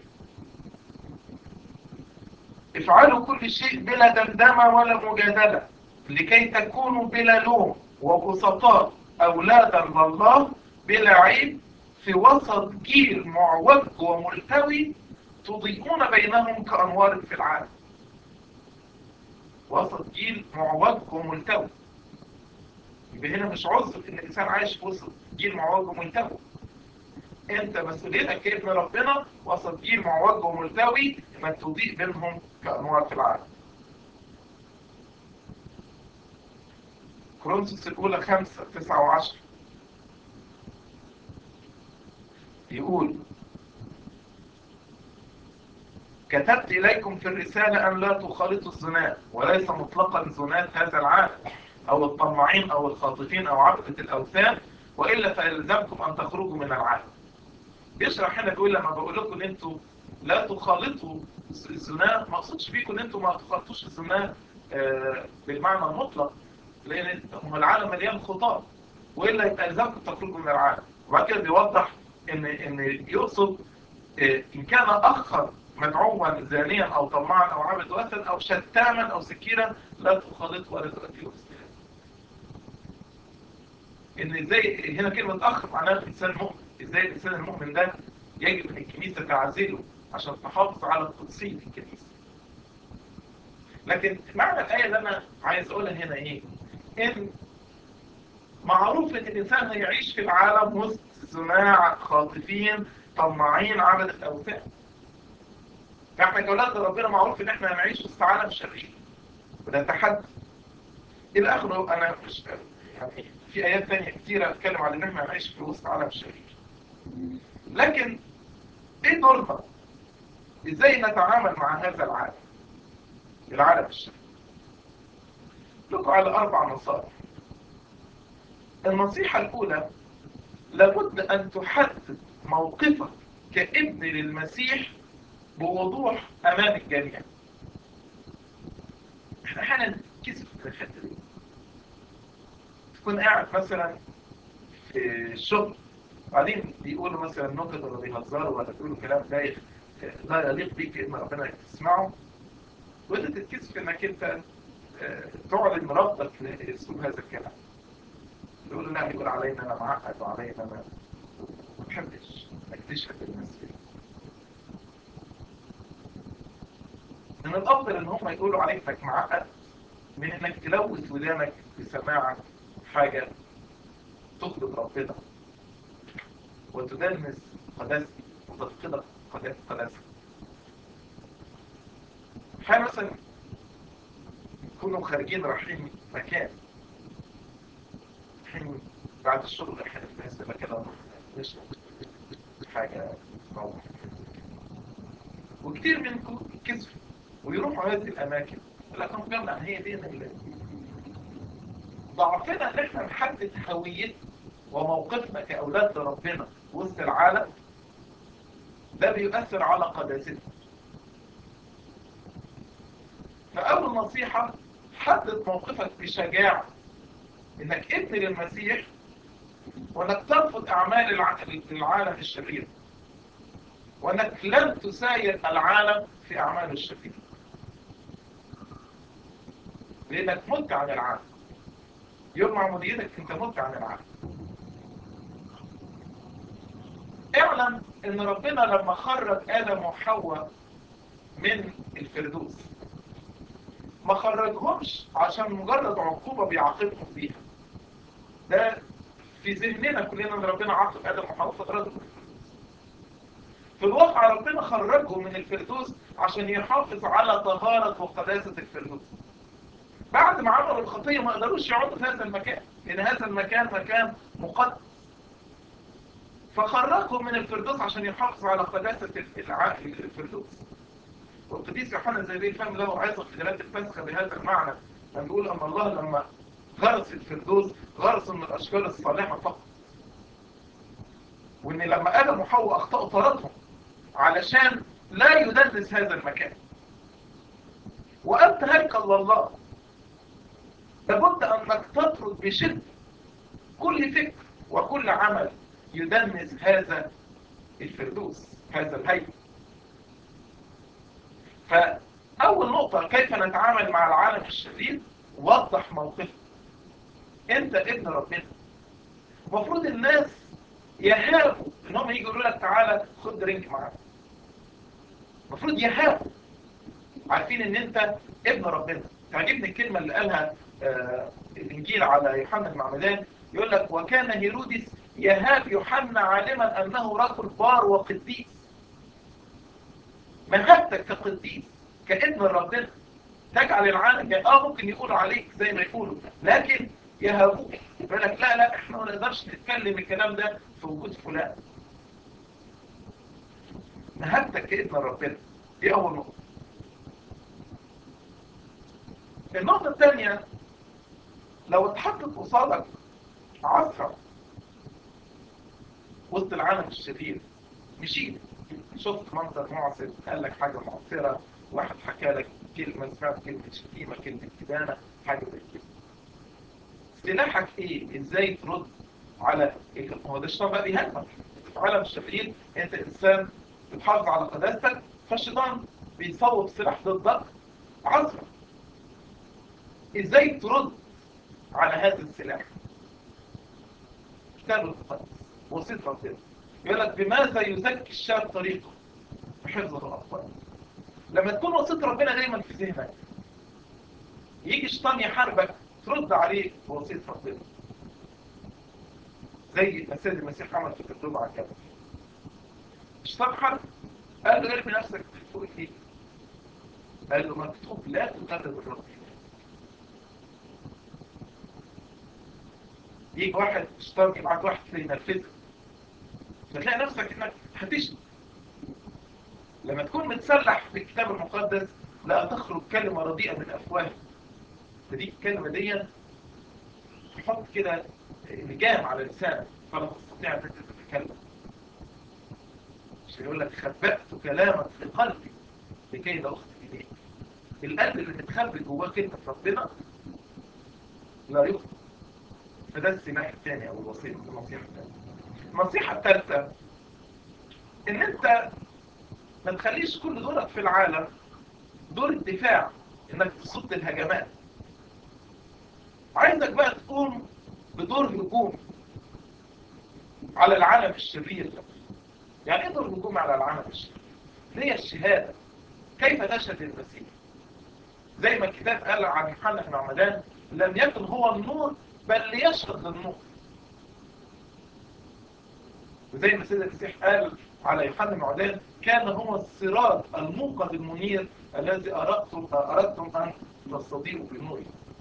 افعلوا كل شيء بلا دمدمة ولا مجادلة لكي تكونوا بلا لوم وبسطاء أولادا لله بلا عيب في وسط جيل معوج وملتوي تضيئون بينهم كأنوار في العالم وسط جيل معوج وملتوي يبقى هنا مش عذر ان الانسان عايش في وسط جيل معوج وملتوي انت مسؤوليتك كابن ربنا وسط جيل معوج وملتوي انك تضيء بينهم كأنوار في العالم كورنثوس الأولى خمسة تسعة وعشرة يقول كتبت إليكم في الرسالة أن لا تخالطوا الزنا وليس مطلقا زناة هذا العالم أو الطماعين أو الخاطفين أو عبدة الأوثان وإلا فيلزمكم أن تخرجوا من العالم بيشرح هنا بيقول لما بقول لكم ان انتوا لا تخالطوا الزنا ما اقصدش بيكم ان انتوا ما تخالطوش الزنا آه بالمعنى المطلق لان هم العالم مليان خطاب والا يبقى الزمكم تخرجوا من العالم وبعد كده بيوضح ان ان يقصد آه ان كان اخر مدعوا زانيا او طماعا او عبد وثن او شتاما او سكيرا لا تخالطه ولا تؤديه ان ازاي هنا كلمه اخ معناها الانسان مؤمن ازاي الانسان المؤمن ده يجب ان الكنيسه تعزله عشان تحافظ على قدسيه الكنيسه لكن معنى الايه اللي انا عايز اقولها هنا ايه ان معروف ان الانسان هيعيش في العالم وسط زناع خاطفين طماعين عبد الاوثان فاحنا كاولاد ربنا معروف ان احنا هنعيش وسط عالم شرير وده تحدي الى اخره انا مش يعني في ايات ثانيه كتيره اتكلم عن ان احنا هنعيش في وسط عالم شرير لكن ايه دورنا ازاي نتعامل مع هذا العالم العالم الشرير لكم على اربع نصائح النصيحة الاولى لابد ان تحدد موقفك كابن للمسيح بوضوح امام الجميع احنا احيانا كسف في الحته دي تكون قاعد مثلا في الشغل بعدين بيقولوا مثلا نكت ولا بيهزروا ولا بيقولوا كلام بايخ لا يليق بيك ان ربنا تسمعه وانت تتكسف انك انت تعلن رفضك لاسلوب هذا الكلام يقولوا لا يقول علينا انا معقد وعلينا انا ما بحبش انك تشهد الناس فيه من الافضل ان هم يقولوا عليك انك معقد من انك تلوث ودانك بسماعك حاجه تغضب ربنا وتدنس قداسة وتفقدك قداسة حال مثلا كنا خارجين رايحين مكان رايحين بعد الشغل احيانا بنحس مكان مش حاجة روح وكتير منكم كسفوا ويروحوا هذه الأماكن لكن جمع هي دي ضعفنا ان احنا نحدد هويتنا وموقفنا كأولاد ربنا وسط العالم ده بيؤثر على قداستنا فأول نصيحة حدد موقفك بشجاعة انك ابن للمسيح وانك ترفض اعمال العالم الشرير وانك لن تساير العالم في اعمال الشرير لانك مت عن العالم يوم عموديتك انت مت عن العالم اعلم ان ربنا لما خرج ادم وحواء من الفردوس ما خرجهمش عشان مجرد عقوبة بيعاقبهم فيها ده في ذهننا كلنا ان ربنا عاقب ادم وحواء فطردهم من الفردوس في الواقع ربنا خرجهم من الفردوس عشان يحافظ على طهارة وقداسة الفردوس بعد ما عملوا الخطية ما قدروش يقعدوا في هذا المكان لأن هذا المكان مكان مقدس فخرجهم من الفردوس عشان يحافظ على قداسة الفردوس والقديس يوحنا زي فهم له عظة في دلالة الفسخة بهذا المعنى لما بيقول أن الله لما غرس الفردوس غرس من الأشجار الصالحة فقط وإن لما آدم وحواء أخطأوا طردهم علشان لا يدنس هذا المكان وأنت هيكل الله لابد أنك تطرد بشدة كل فكر وكل عمل يدنس هذا الفردوس هذا الهيكل فأول نقطة كيف نتعامل مع العالم الشرير وضح موقفك انت ابن ربنا المفروض الناس يهابوا انهم يجوا يقولوا لك تعالى خد درينك معانا المفروض يهابوا عارفين ان انت ابن ربنا تعجبني الكلمة اللي قالها آه الانجيل على يوحنا المعمدان يقول لك وكان هيرودس يهاب يوحنا عالما انه رجل بار وقديس مهابتك كقديس كابن ربنا تجعل العالم اه ممكن يقولوا عليك زي ما يقولوا لكن يهابوك يقول لك لا لا احنا ما نقدرش نتكلم الكلام ده في وجود فلان مهابتك كابن ربنا دي اول نقطه النقطه الثانيه لو اتحطت قصادك عصرة وسط العالم الشرير مشيت شفت منظر معصر قال لك حاجة معصرة واحد حكى لك كلمة سمعت كلمة شتيمة كلمة كدانة حاجة زي كده سلاحك ايه ازاي ترد على هو ده الشيطان بقى بيهاجمك في عالم الشرير انت انسان بتحافظ على قداستك فالشيطان بيصوب سلاح ضدك عصرة ازاي ترد على هذا السلاح كتاب المقدس وصية ربنا يقول لك بماذا يزكي الشاب طريقه بحفظه الأطفال لما تكون وصية ربنا دايما في ذهنك يجي الشيطان يحاربك ترد عليه بوصية ربنا زي ما سيد المسيح عمل في التجربة على الجبل الشيطان حارب قال له ارمي نفسك فوق الايد قال له مكتوب لا تقرب الرب يجي واحد اشترك يبعت واحد ينفذك فتلاقي نفسك انك هتشتم لما تكون متسلح في الكتاب المقدس لا تخرج كلمة رديئة من أفواه فدي الكلمة دي تحط كده لجام على لسانك فلا تستطيع أن تتكلم عشان يقول لك خبأت كلامك في قلبي لكي لا أخطئ إليك القلب اللي متخبي جواه كلمة ربنا لا يخطئ فده السلاح الثاني او الوصية النصيحة الثانية النصيحة الثالثة ان انت ما تخليش كل دورك في العالم دور الدفاع انك تصد الهجمات عايزك بقى تقوم بدور هجوم على العالم الشرير يعني ايه دور هجوم على العالم الشرير هي الشهادة كيف تشهد المسيح زي ما الكتاب قال عن يوحنا بن عمدان لم يكن هو النور بل ليشهد للنور وزي ما سيد المسيح قال على يوحنا المعدان كان هو السراج الموقد المنير الذي أردتم, أردتم أن تصطديقوا بنوره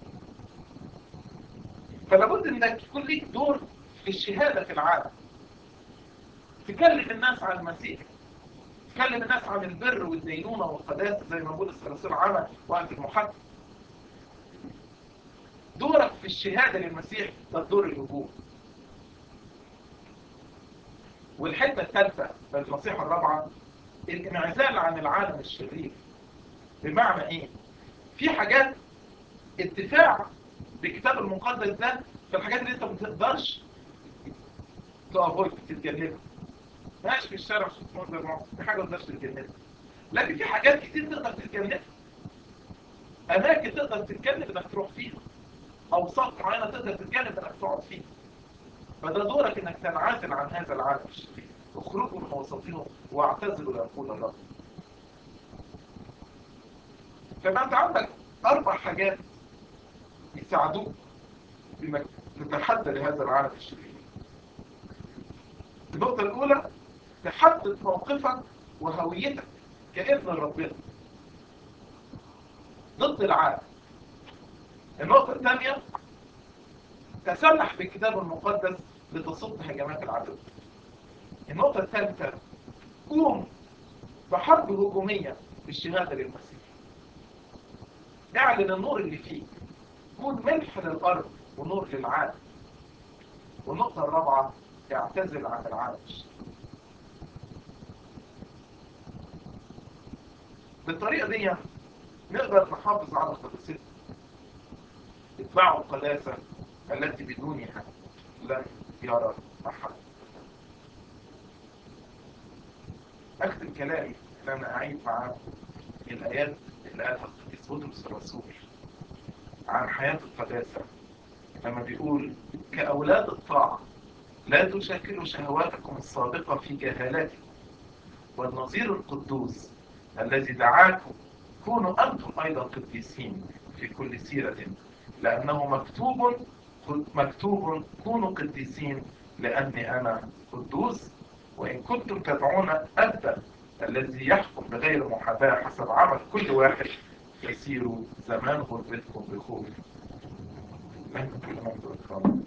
فلابد انك يكون ليك دور في الشهادة في العالم تكلم الناس عن المسيح تكلم الناس عن البر والدينونة والقداسة زي ما بولس الرسول عمل وقت المحاكمة دورك في الشهادة للمسيح ده دور الهجوم والحتة الثالثة النصيحة الرابعة الانعزال عن العالم الشرير بمعنى ايه في حاجات الدفاع بالكتاب المقدس ده في الحاجات اللي انت ما تقدرش تأفويد تتجنبها ماشي في الشارع مش منظر في حاجة ما تقدرش تتجنبها لكن في حاجات كتير تقدر تتجنبها أماكن تقدر تتجنب إنك تروح فيها أوساط معينة تقدر تتجنب إنك تقعد فيها فده دورك إنك تنعزل عن هذا العالم الشرير اخرجوا من وسطهم واعتزلوا يقول الرب فما أنت عندك أربع حاجات يساعدوك انك تتحدى لهذا العالم الشرير النقطة الأولى تحدد موقفك وهويتك كابن ربنا ضد العالم النقطة الثانية تسلح بالكتاب المقدس لتصد هجمات العدو النقطة الثالثة قوم بحرب هجومية بالشهادة للمسيح اعلن النور اللي فيك كون ملح للأرض ونور للعالم والنقطة الرابعة اعتزل عن العالم بالطريقة دي نقدر نحافظ على قداستنا اتبعوا القداسة التي بدونها لن يرى أحد أختم كلامي إن أنا أعيد معاكم الآيات اللي قالها القديس بطرس الرسول عن حياة القداسة لما بيقول كأولاد الطاعة لا تشكلوا شهواتكم السابقة في جهالاتكم والنظير القدوس الذي دعاكم كونوا أنتم أيضا قديسين في كل سيرة لأنه مكتوب مكتوب كونوا قديسين لأني أنا قدوس وإن كنتم تدعون أبدا الذي يحكم بغير محاباة حسب عمل كل واحد يسيروا زمان غربتكم بخوف لن تكون الكرام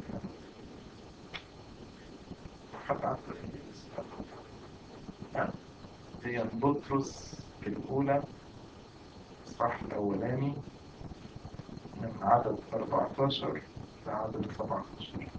حتى عن هي بطرس الأولى الصح الأولاني من عدد 14 لعدد 17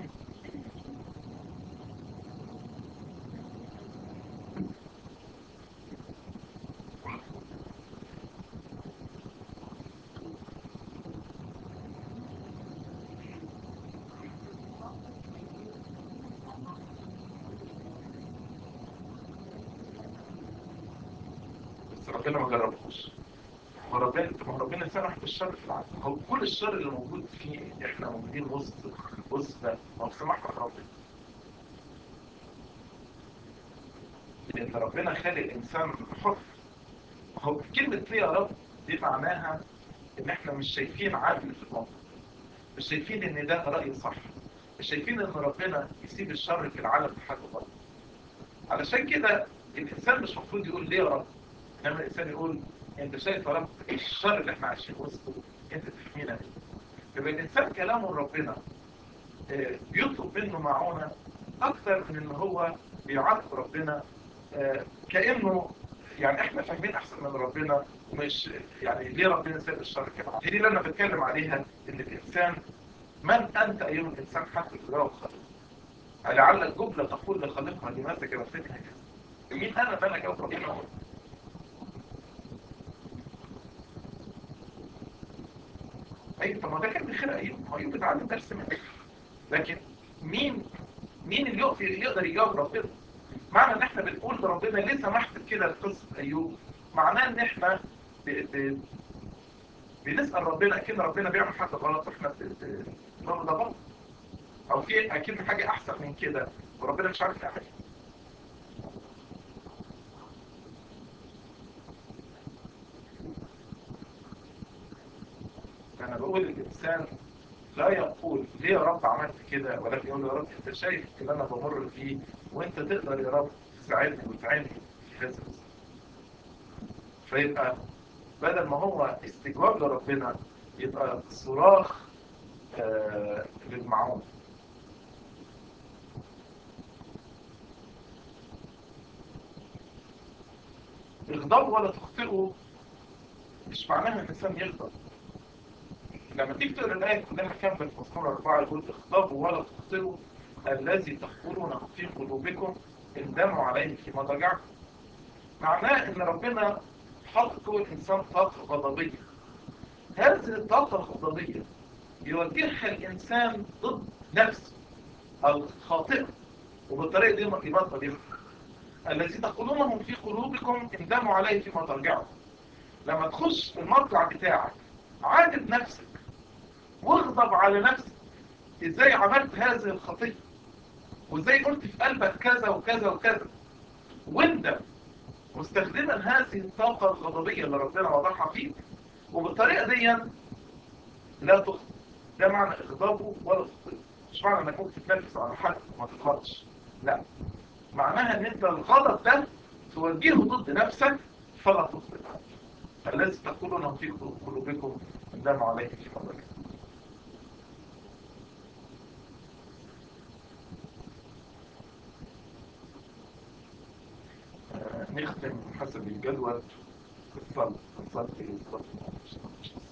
بس ربنا ما جربهوش وربنا ما ربنا سمح بالشر في العالم هو كل الشر اللي موجود فيه احنا موجودين وسط وسط ده ما هو سمح ربنا لان ربنا خالق الانسان حر هو كلمة ليه يا رب دي معناها ان احنا مش شايفين عدل في الموقف مش شايفين ان ده رأي صح مش شايفين ان ربنا يسيب الشر في العالم لحد غلط علشان كده الانسان مش المفروض يقول ليه يا رب انما الانسان يقول انت شايف يا رب الشر اللي احنا عايشين وسطه انت تحمينا منه يبقى الانسان كلامه ربنا آه، بيطلب منه معونه اكثر من ان هو بيعاتب ربنا آه، كانه يعني احنا فاهمين احسن من ربنا ومش يعني ليه ربنا ساب الشر كده دي اللي انا بتكلم عليها ان الانسان من انت ايها الانسان حتى تجاوب خالق لعلك جمله تقول لخالقها لماذا جابتني هكذا مين انا ده انا جاوب ربنا اي طب ما ده كان بخير ايوب ما ايوب اتعلم درس منه لكن مين مين اللي يقدر يقدر يجاوب ربنا معنى ان احنا بنقول لربنا ليه سمحت بكده لقصه ايوب معناه ان احنا ب... ب... بنسال ربنا اكيد ربنا بيعمل حاجه غلط واحنا ب... ب... نقول ده غلط او في اكيد حاجه احسن من كده وربنا مش عارف يعملها انا بقول الانسان لا يقول ليه يا رب عملت كده ولكن يقول يا رب انت شايف اللي انا بمر فيه وانت تقدر يا رب تساعدني وتعيني في هذا الوقت. فيبقى بدل ما هو استجواب لربنا يبقى صراخ آه للمعون اغضب ولا تخطئه مش معناها ان الانسان يغضب لما تيجي تقرا الايه كلها كامله في مزمور اربعه يقول اغضبوا ولا تخطئوا الذي تقولونه في قلوبكم اندموا عليه في مضاجعكم معناه ان ربنا حط جوه الانسان طاقه غضبيه هذه الطاقه الغضبيه يوجهها الانسان ضد نفسه او خاطئه وبالطريقه دي يبطل يفكر الذي تقولونه في قلوبكم اندموا عليه في مضاجعكم لما تخش المرجع بتاعك عاتب نفسك واغضب على نفسك ازاي عملت هذه الخطية وازاي قلت في قلبك كذا وكذا وكذا واندم مستخدما هذه الطاقة الغضبية اللي ربنا وضعها فيك وبالطريقة دي لا تخطئ ده معنى اغضابه ولا تخطئ مش معنى انك ممكن تتنفس على حد وما تغلطش لا معناها ان انت الغلط ده توجهه ضد نفسك فلا تصبح الذي تقولونه في قلوبكم اندم عليه في قبرك نختم حسب الجدول اتصال اتصال في اتصال